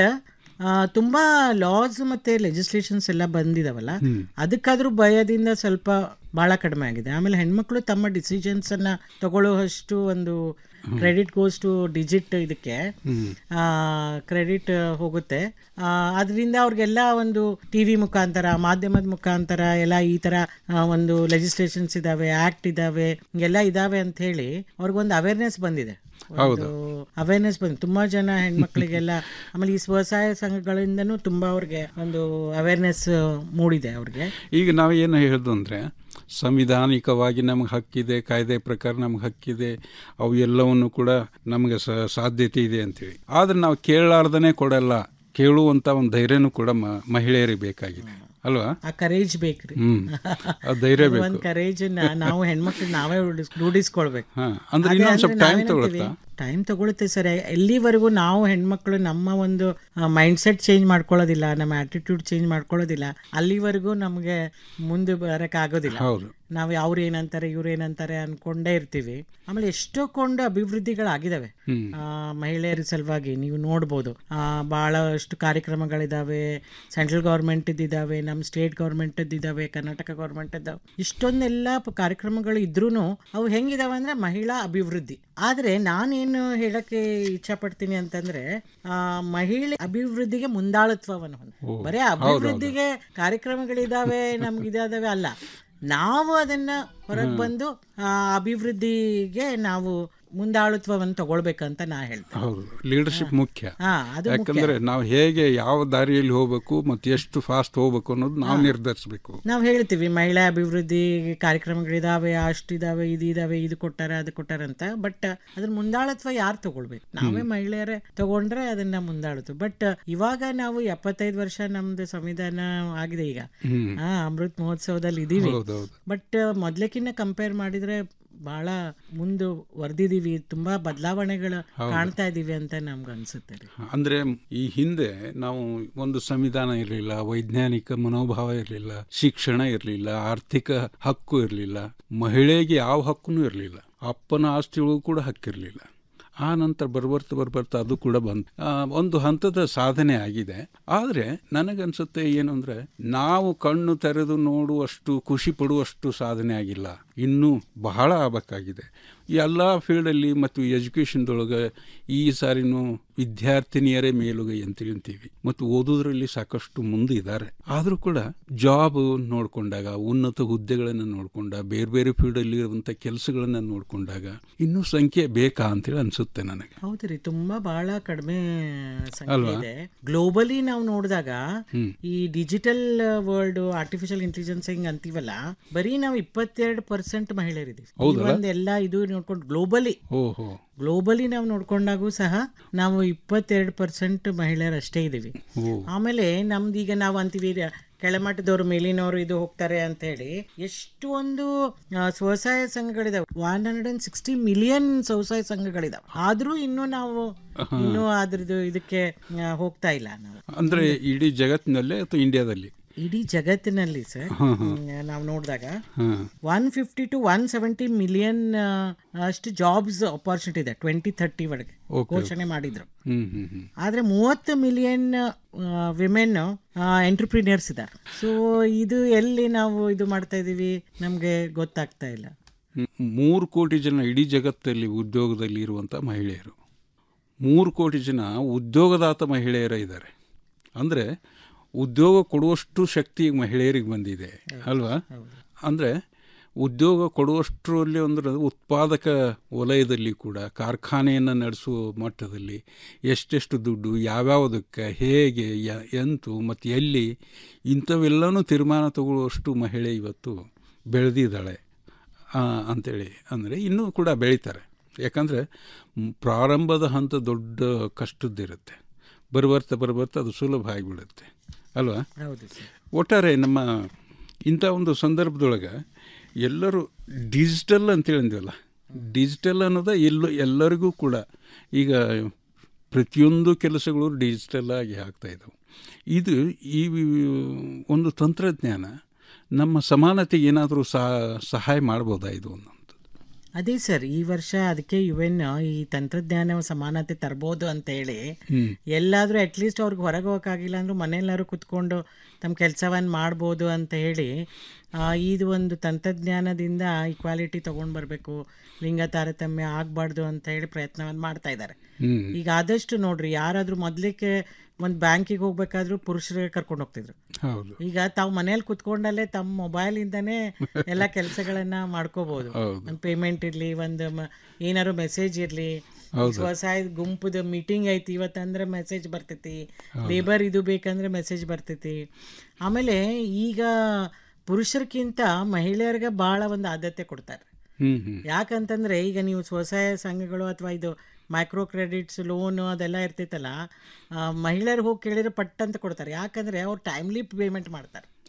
C: ತುಂಬಾ ಲಾಸ್ ಮತ್ತೆ ಲೆಜಿಸ್ಲೇಷನ್ಸ್ ಎಲ್ಲ ಬಂದಿದಾವಲ್ಲ
B: ಹ್ಮ್.
C: ಅದಕ್ಕಾದ್ರೂ ಭಯದಿಂದ ಸ್ವಲ್ಪ ಬಹಳ ಕಡಿಮೆ ಆಗಿದೆ ಆಮೇಲೆ ಹೆಣ್ಮಕ್ಳು ತಮ್ಮ ಡಿಸಿಷನ್ಸ್ ಅನ್ನ ತಗೊಳ್ಳುವಷ್ಟು ಒಂದು ಕ್ರೆಡಿಟ್ ಗೋಸ್ ಟು ಡಿಜಿಟ್ ಇದಕ್ಕೆ
B: ಹ್ಮ್.
C: ಕ್ರೆಡಿಟ್ ಹೋಗುತ್ತೆ ಆ, ಅದರಿಂದ ಅವ್ರಿಗೆಲ್ಲ ಒಂದು ಟಿ ವಿ ಮುಖಾಂತರ ಮಾಧ್ಯಮದ ಮುಖಾಂತರ ಎಲ್ಲ ಈ ತರ ಆ, ಒಂದು ಲೆಜಿಸ್ಲೇಷನ್ಸ್ ಇದಾವೆ ಆಕ್ಟ್ ಇದಾವೆ ಹಿಂಗೆಲ್ಲ ಇದಾವೆ ಅಂತ ಹೇಳಿ ಅವ್ರಿಗೊಂದು ಅವೇರ್ನೆಸ್ ಬಂದಿದೆ
B: ಹೌದು.
C: ಅವೇರ್ನೆಸ್ ಬಂದಿದೆ ತುಂಬಾ ಜನ ಹೆಣ್ಮಕ್ಳಿಗೆಲ್ಲ ಆಮೇಲೆ ಈ ಸ್ವಸಹಾಯ ಸಂಘಗಳಿಂದನೂ ತುಂಬಾ ಅವ್ರಿಗೆ ಒಂದು ಅವೇರ್ನೆಸ್ ಮೂಡಿದೆ ಅವ್ರಿಗೆ
B: ಈಗ ನಾವು ಏನು ಹೇಳ್ದು ಅಂದರೆ ಸಂವಿಧಾನಿಕವಾಗಿ ನಮಗೆ ಹಕ್ಕಿದೆ ಕಾಯ್ದೆ ಪ್ರಕಾರ ನಮ್ಗೆ ಹಕ್ಕಿದೆ ಅವು ಎಲ್ಲವನ್ನು ಕೂಡ ನಮಗೆ ಸ ಸಾಧ್ಯತೆ ಇದೆ ಅಂತೇಳಿ ಆದ್ರೆ ನಾವು ಕೇಳಲಾರ್ದನೆ ಕೊಡಲ್ಲ ಕೇಳುವಂತ ಒಂದು ಧೈರ್ಯನೂ ಕೂಡ ಮ- ಮಹಿಳೆಯರಿಗೆ ಬೇಕಾಗಿದೆ ಅಲ್ವಾ
C: ಆ ಕರೇಜ್ ಬೇಕ್ರಿ
B: ಹ್ಮ್ ಆ ಧೈರ್ಯ
C: ಅದು
B: ಬೇಕು
C: ಒಂದ್ ಕರೇಜ್ ನಾವು ಹೆಣ್ಮಕ್ಳು ನಾವೇ ರೂಢಿಸ್- ರೂಢಿಸ್ಕೊಳ್ಬೇಕು
B: ಹಾ ಅಂದ್ರೆ
C: ಅದೇ
B: ಇನ್ನೊಂದ್ ಸ್ವಲ್ಪ
C: ಅಂದ್ರೆ
B: ಟೈಮ್
C: ನಾವೇನಂತೀವಿ,
B: ತಗೊಳುತ್ತಾ
C: ಟೈಮ್ ತಗೊಳುತ್ತೆ ಸರ್ ಎಲ್ಲಿವರೆಗೂ ನಾವು ಹೆಣ್ಮಕ್ಳು ನಮ್ಮ ಒಂದು ಮೈಂಡ್ ಸೆಟ್ ಚೇಂಜ್ ಮಾಡ್ಕೊಳ್ಳೋದಿಲ್ಲ ನಮ್ಮ ಆಟಿಟ್ಯೂಡ್ ಚೇಂಜ್ ಮಾಡ್ಕೊಳ್ಳೋದಿಲ್ಲ ಅಲ್ಲಿವರೆಗೂ ನಮಗೆ ಮುಂದೆ ಬರಕ್ ಆಗೋದಿಲ್ಲ
B: ಹೌದು.
C: ನಾವು ಅವ್ರು ಏನಂತಾರೆ ಇವ್ರು ಏನಂತಾರೆ ಅನ್ಕೊಂಡೇ ಇರ್ತೀವಿ ಆಮೇಲೆ ಎಷ್ಟೋ ಕೊಂಡು ಅಭಿವೃದ್ಧಿಗಳಾಗಿದ್ದಾವೆ
B: ಹ್ಮ್.
C: ಆ, ಮಹಿಳೆಯರ ಸಲುವಾಗಿ ನೀವು ನೋಡ್ಬೋದು ಆ, ಬಹಳಷ್ಟು ಕಾರ್ಯಕ್ರಮಗಳಿದಾವೆ ಸೆಂಟ್ರಲ್ ಗೌರ್ಮೆಂಟ್ ಇದ್ದಾವೆ ನಮ್ಮ ಸ್ಟೇಟ್ ಗೌರ್ಮೆಂಟ್ ಇದ್ದಾವೆ ಕರ್ನಾಟಕ ಗೌರ್ಮೆಂಟ್ ಇದ್ದಾವೆ ಇಷ್ಟೊಂದೆಲ್ಲ ಪ- ಕಾರ್ಯಕ್ರಮಗಳು ಇದ್ರೂ ಅವು ಹೆಂಗಿದಾವೆ ಅಂದ್ರೆ ಮಹಿಳಾ ಅಭಿವೃದ್ಧಿ ಆದ್ರೆ ನಾನೇನು ಹೇಳಕ್ಕೆ ಇಚ್ಛಪಡ್ತೀನಿ ಅಂತಂದ್ರೆ ಆ, ಮಹಿಳೆ ಅಭಿವೃದ್ಧಿಗೆ ಮುಂದಾಳತ್ವವನ್ನು ಹೊಂದಿ
B: ಓ,
C: ಬರೀ
B: ಹೌದೌದು.
C: ಅಭಿವೃದ್ಧಿಗೆ ಕಾರ್ಯಕ್ರಮಗಳಿದಾವೆ ನಮ್ಗಿದಾವೆ ಅಲ್ಲ ನಾವು ಅದನ್ನ ಹೊರಗೆ ಬಂದು ಆ, ಅಭಿವೃದ್ಧಿಗೆ ನಾವು ಮುಂದಾಳತ್ವವನ್ನು ತಗೊಳ್ಬೇಕಂತ ನಾ ಹೇಳ್ತೇನೆ
B: ಹೌದು ಲೀಡರ್ಶಿಪ್ ಮುಖ್ಯ
C: ಹಾ, ಅದು ಮುಖ್ಯ.
B: ಯಾಕಂದ್ರೆ ನಾವು ಹೇಗೆ ಯಾವ ದಾರಿಯಲ್ಲಿ ಹೋಗ್ಬೇಕು ಮತ್ತೆ ಎಷ್ಟು ಫಾಸ್ಟ್ ಹೋಗ್ಬೇಕು ಅನ್ನೋದು ನಾವು ನಿರ್ಧರಿಸಬೇಕು
C: ನಾವು ಹೇಳ್ತೀವಿ ಮಹಿಳಾ ಅಭಿವೃದ್ಧಿ ಕಾರ್ಯಕ್ರಮಗಳಿದಾವೆ ಅಷ್ಟಿದಾವೆ ಇದು ಇದಾವೆ ಇದು ಕೊಟ್ಟಾರ ಅದು ಕೊಟ್ಟಾರ ಅಂತ ಬಟ್ ಅದ್ರ ಮುಂದಾಳತ್ವ ಯಾರು ತಗೊಳ್ಬೇಕು ನಾವೇ ಮಹಿಳೆಯರೇ ತಗೊಂಡ್ರೆ ಅದನ್ನ ಮುಂದಾಳತ್ವ ಬಟ್ ಇವಾಗ ನಾವು ಎಪ್ಪತ್ತೈದು ವರ್ಷ ನಮ್ದು ಸಂವಿಧಾನ ಆಗಿದೆ ಈಗ
B: ಹ್ಮ್.
C: ಹಾ ಅಮೃತ್ ಮಹೋತ್ಸವದಲ್ಲಿ ಇದೀವಿ
B: ಹೌದೌದು.
C: ಬಟ್ ಮೊದ್ಲಕ್ಕಿನ್ನ ಕಂಪೇರ್ ಮಾಡಿದ್ರೆ ಬಹಳ ಮುಂದುವರೆದಿದೀವಿ ತುಂಬಾ ಬದಲಾವಣೆಗಳು
B: ಹೌದು.
C: ಕಾಣ್ತಾ ಇದೀವಿ ಅಂತ ನಮ್ಗೆ ಅನ್ಸುತ್ತೆ ರೀ
B: ಅಂದ್ರೆ ಈ ಹಿಂದೆ ನಾವು ಒಂದು ಸಂವಿಧಾನ ಇರಲಿಲ್ಲ ವೈಜ್ಞಾನಿಕ ಮನೋಭಾವ ಇರಲಿಲ್ಲ ಶಿಕ್ಷಣ ಇರಲಿಲ್ಲ ಆರ್ಥಿಕ ಹಕ್ಕು ಇರಲಿಲ್ಲ ಮಹಿಳೆಗೆ ಯಾವ ಹಕ್ಕೂ ಇರಲಿಲ್ಲ ಅಪ್ಪನ ಆಸ್ತಿಗಳಿಗೂ ಕೂಡ ಹಕ್ಕಿರಲಿಲ್ಲ ಆ ನಂತರ ಬರ್ಬರ್ತಾ ಬರ್ಬರ್ತಾ ಅದು ಕೂಡ ಬಂತು ಆ, ಒಂದು ಹಂತದ ಸಾಧನೆ ಆಗಿದೆ ಆದರೆ ನನಗನ್ಸುತ್ತೆ ಏನು ಅಂದರೆ ನಾವು ಕಣ್ಣು ತೆರೆದು ನೋಡುವಷ್ಟು ಖುಷಿ ಪಡುವಷ್ಟು ಸಾಧನೆ ಆಗಿಲ್ಲ ಇನ್ನೂ ಬಹಳ ಆಗಬೇಕಾಗಿದೆ ಎಲ್ಲ ಫೀಲ್ಡಲ್ಲಿ ಮತ್ತು ಎಜುಕೇಷನ್ದೊಳಗೆ ಈ ಸಾರಿನೂ ವಿದ್ಯಾರ್ಥಿನಿಯರೇ ಮೇಲುಗೈ ಅಂತ ಹೇಳ್ತೀವಿ ಮತ್ತು ಓದೋದ್ರಲ್ಲಿ ಸಾಕಷ್ಟು ಮುಂದೆ ಇದ್ದಾರೆ ಆದರೂ ಕೂಡ ಜಾಬ್ ನೋಡಿಕೊಂಡಾಗ ಉನ್ನತ ಹುದ್ದೆಗಳನ್ನು ನೋಡಿಕೊಂಡ ಬೇರೆ ಬೇರೆ ಫೀಲ್ಡಲ್ಲಿ ಇರುವಂಥ ಕೆಲಸಗಳನ್ನು ನೋಡಿಕೊಂಡಾಗ ಇನ್ನೂ ಸಂಖ್ಯೆ ಬೇಕಾ ಅಂತೇಳಿ ಅನಿಸುತ್ತೆ ನನಗೆ
C: ಹೌದ್ರಿ ತುಂಬಾ ಬಹಳ ಕಡಿಮೆ ಸಂಖ್ಯೆ
B: ಅಲ್ವಾ?
C: ಇದೆ ಗ್ಲೋಬಲಿ ನಾವು ನೋಡಿದಾಗ
B: ಹ್ಮ್.
C: ಈ ಡಿಜಿಟಲ್ ವರ್ಲ್ಡ್ ಆರ್ಟಿಫಿಷಿಯಲ್ ಇಂಟೆಲಿಜೆನ್ಸ್ ಹಿಂಗ್ ಅಂತೀವಲ್ಲ ಬರೀ ನಾವು ಇಪ್ಪತ್ತೆರಡು ಪರ್ಸೆಂಟ್ ಮಹಿಳೆಯರಿದ್ದೀವಿ ಈ
B: ಹೌದಲ್ಲ?
C: ಒಂದ್ ಎಲ್ಲ ಇದು ನೋಡ್ಕೊಂಡು ಗ್ಲೋಬಲಿ
B: ಓಹೋ
C: ಗ್ಲೋಬಲಿ ನಾವು ನೋಡ್ಕೊಂಡಾಗೂ ಸಹ ನಾವು ಇಪ್ಪತ್ತೆರಡು ಪರ್ಸೆಂಟ್ ಮಹಿಳೆಯರು ಅಷ್ಟೇ ಇದೀವಿ
B: ಓ
C: ಆಮೇಲೆ ನಮ್ದು ಈಗ ನಾವು ಅಂತೀವಿ ರ- ಕೆಳಮಟ್ಟದವರು ಮೇಲಿನವರು ಇದು ಹೋಗ್ತಾರೆ ಅಂತ ಹೇಳಿ ಎಷ್ಟು ಒಂದು ಆ, ಸ್ವಸಹಾಯ ಸಂಘಗಳಿದಾವೆ one hundred and sixty million ಸ್ವಸಹಾಯ ಸಂಘಗಳಿದಾವೆ ಆದ್ರೂ ಇನ್ನೂ ನಾವು ಇನ್ನೂ ಅದ್ರದ್ದು ಇದಕ್ಕೆ ಆ, ಹೋಗ್ತಾ ಇಲ್ಲ ನಾವು
B: ಅಂದ್ರೆ ಇಡೀ ಜಗತ್ತಿನಲ್ಲೇ ಅಥವಾ ಇಂಡಿಯಾದಲ್ಲಿ
C: ಇಡೀ ಜಗತ್ತಿನಲ್ಲಿ ಸರ್
B: ಹ್ಮ್, ಹ್ಮ್.
C: ನಾವು ನೋಡಿದಾಗ
B: hmm.
C: One fifty to one seventy million ಅಷ್ಟು ಜಾಬ್ಸ್ ಅಪಾರ್ಚುನಿಟಿ ಇದೆ ಟ್ವೆಂಟಿ ಥರ್ಟಿ ಒಳಗೆ
B: Okay.
C: ಘೋಷಣೆ ಮಾಡಿದ್ರು
B: ಹ್ಮ್ ಹ್ಮ್ ಹ್ಮ್
C: ಆದ್ರೆ ಮೂವತ್ತು ಮಿಲಿಯನ್ ವಿಮೆನ್ ಎಂಟರ್ಪ್ರಿನಿಯರ್ಸ್ ಇದ್ದಾರೆ ಸೊ ಇದು ಎಲ್ಲಿ ನಾವು ಇದು ಮಾಡ್ತಾ ಇದೀವಿ ನಮ್ಗೆ ಗೊತ್ತಾಗ್ತಾ ಇಲ್ಲ
B: ಮ್- ಮೂರು ಕೋಟಿ ಜನ ಇಡೀ ಜಗತ್ತಲ್ಲಿ ಉದ್ಯೋಗದಲ್ಲಿ ಇರುವಂಥ ಮಹಿಳೆಯರು ಮೂರು ಕೋಟಿ ಜನ ಉದ್ಯೋಗದಾತ ಮಹಿಳೆಯರ ಇದ್ದಾರೆ ಅಂದರೆ ಉದ್ಯೋಗ ಕೊಡುವಷ್ಟು ಶಕ್ತಿ ಈಗ ಮಹಿಳೆಯರಿಗೆ ಬಂದಿದೆ ಅಲ್ವಾ ಅಂದರೆ ಉದ್ಯೋಗ ಕೊಡುವಷ್ಟರಲ್ಲಿ ಅಂದ್ರೆ ಉತ್ಪಾದಕ ವಲಯದಲ್ಲಿ ಕೂಡ ಕಾರ್ಖಾನೆಯನ್ನು ನಡೆಸುವ ಮಟ್ಟದಲ್ಲಿ ಎಷ್ಟೆಷ್ಟು ದುಡ್ಡು ಯಾವ್ಯಾವುದಕ್ಕೆ ಹೇಗೆ ಯ ಎಂತು ಮತ್ತು ಎಲ್ಲಿ ಇಂಥವೆಲ್ಲನೂ ತೀರ್ಮಾನ ತಗೊಳ್ಳುವಷ್ಟು ಮಹಿಳೆ ಇವತ್ತು ಬೆಳೆದಿದ್ದಾಳೆ ಆ, ಅಂತೇಳಿ ಅಂದರೆ ಇನ್ನೂ ಕೂಡ ಬೆಳೀತಾರೆ ಯಾಕಂದರೆ ಮ್, ಪ್ರಾರಂಭದ ಹಂತ ದೊಡ್ಡ ಕಷ್ಟದ್ದಿರುತ್ತೆ ಬರುಬರ್ತಾ ಬರುಬರ್ತಾ ಅದು ಸುಲಭ ಆಗಿಬಿಡುತ್ತೆ ಅಲ್ವಾ
C: ಹೌದು ಸರ್
B: ಒಟ್ಟಾರೆ ನಮ್ಮ ಇಂಥ ಒಂದು ಸಂದರ್ಭದೊಳಗೆ ಎಲ್ಲರೂ ಡಿಜಿಟಲ್ ಅಂತೇಳಿ ಅಂದ್ವಲ್ಲ ಡಿಜಿಟಲ್ ಅನ್ನೋದು ಎಲ್ಲೋ ಎಲ್ಲರಿಗೂ ಕೂಡ ಈಗ ಪ್ರತಿಯೊಂದು ಕೆಲಸಗಳು ಡಿಜಿಟಲ್ ಆಗಿ ಆಗ್ತಾ ಇದ್ದಾವೆ ಇದು ಈ ಒಂದು ತಂತ್ರಜ್ಞಾನ ನಮ್ಮ ಸಮಾನತೆಗೆ ಏನಾದರೂ ಸಹಾಯ ಮಾಡ್ಬೋದಾ ಇದು ಅನ್ನೋ
C: ಅದೇ ಸರ್ ಈ ವರ್ಷ ಅದಕ್ಕೆ ಯು ಎನ್ ಈ ತಂತ್ರಜ್ಞಾನ ಸಮಾನತೆ ತರ್ಬೋದು ಅಂತ ಹೇಳಿ
B: ಹ್ಮ್.
C: ಎಲ್ಲಾದ್ರೂ ಅಟ್ಲೀಸ್ಟ್ ಅವ್ರಿಗೆ ಹೊರಗೆ ಹೋಗಕ್ಕಾಗಿಲ್ಲ ಅಂದ್ರೂ ಮನೆಯಲ್ಲಾದ್ರು ಕುತ್ಕೊಂಡು ತಮ್ಮ ಕೆಲಸವನ್ನು ಮಾಡ್ಬೋದು ಅಂತ ಹೇಳಿ ಆ, ಇದು ಒಂದು ತಂತ್ರಜ್ಞಾನದಿಂದ ಇಕ್ವಾಲಿಟಿ ತೊಗೊಂಡು ಬರಬೇಕು ಲಿಂಗ ತಾರತಮ್ಯ ಆಗಬಾರ್ದು ಅಂತ ಹೇಳಿ ಪ್ರಯತ್ನವನ್ನು ಮಾಡ್ತಾ ಇದ್ದಾರೆ
B: ಹ್ಮ್.
C: ಈಗ ಆದಷ್ಟು ನೋಡ್ರಿ ಯಾರಾದ್ರೂ ಮೊದಲಿಗೆ ಒಂದು ಬ್ಯಾಂಕಿಗೆ ಹೋಗ್ಬೇಕಾದ್ರೂ ಪುರುಷರಿಗೆ ಕರ್ಕೊಂಡು ಹೋಗ್ತಿದ್ರು
B: ಹೌದು
C: ಈಗ ತಾವು ಮನೇಲಿ ಕುತ್ಕೊಂಡಲ್ಲೇ ತಮ್ಮ ಮೊಬೈಲಿಂದನೇ ಎಲ್ಲ ಕೆಲಸಗಳನ್ನ ಮಾಡ್ಕೋಬಹುದು
B: ಹೌದು.
C: ಒಂದು ಪೇಮೆಂಟ್ ಇರಲಿ ಒಂದು ಮ- ಏನಾದ್ರು ಮೆಸೇಜ್ ಇರಲಿ
B: ಹೌದು.
C: ಸ್ವಸಹಾಯ ಗುಂಪುದ ಮೀಟಿಂಗ್ ಐತಿ ಇವತ್ತಂದ್ರೆ ಮೆಸೇಜ್ ಬರ್ತೈತಿ ಲೇಬರ್ ಇದು ಬೇಕಂದ್ರೆ ಮೆಸೇಜ್ ಬರ್ತೈತಿ ಆಮೇಲೆ ಈಗ ಪುರುಷರಿಗಿಂತ ಮಹಿಳೆಯರಿಗೆ ಭಾಳ ಒಂದು ಆದ್ಯತೆ ಕೊಡ್ತಾರೆ
B: ಹ್ಮ್ ಹ್ಮ್
C: ಯಾಕಂತಂದ್ರೆ ಈಗ ನೀವು ಸ್ವಸಹಾಯ ಸಂಘಗಳು ಅಥವಾ ಇದು ಮೈಕ್ರೋ ಕ್ರೆಡಿಟ್ಸ್ ಲೋನು ಅದೆಲ್ಲ ಇರ್ತೈತಲ್ಲ ಆ, ಮಹಿಳೆಯರು ಹೋಗಿ ಕೇಳಿದ್ರೆ ಪಟ್ ಅಂತ ಕೊಡ್ತಾರೆ ಯಾಕಂದ್ರೆ ಅವ್ರು ಟೈಮ್ಲಿ ಪೇಮೆಂಟ್ ಮಾಡ್ತಾರೆ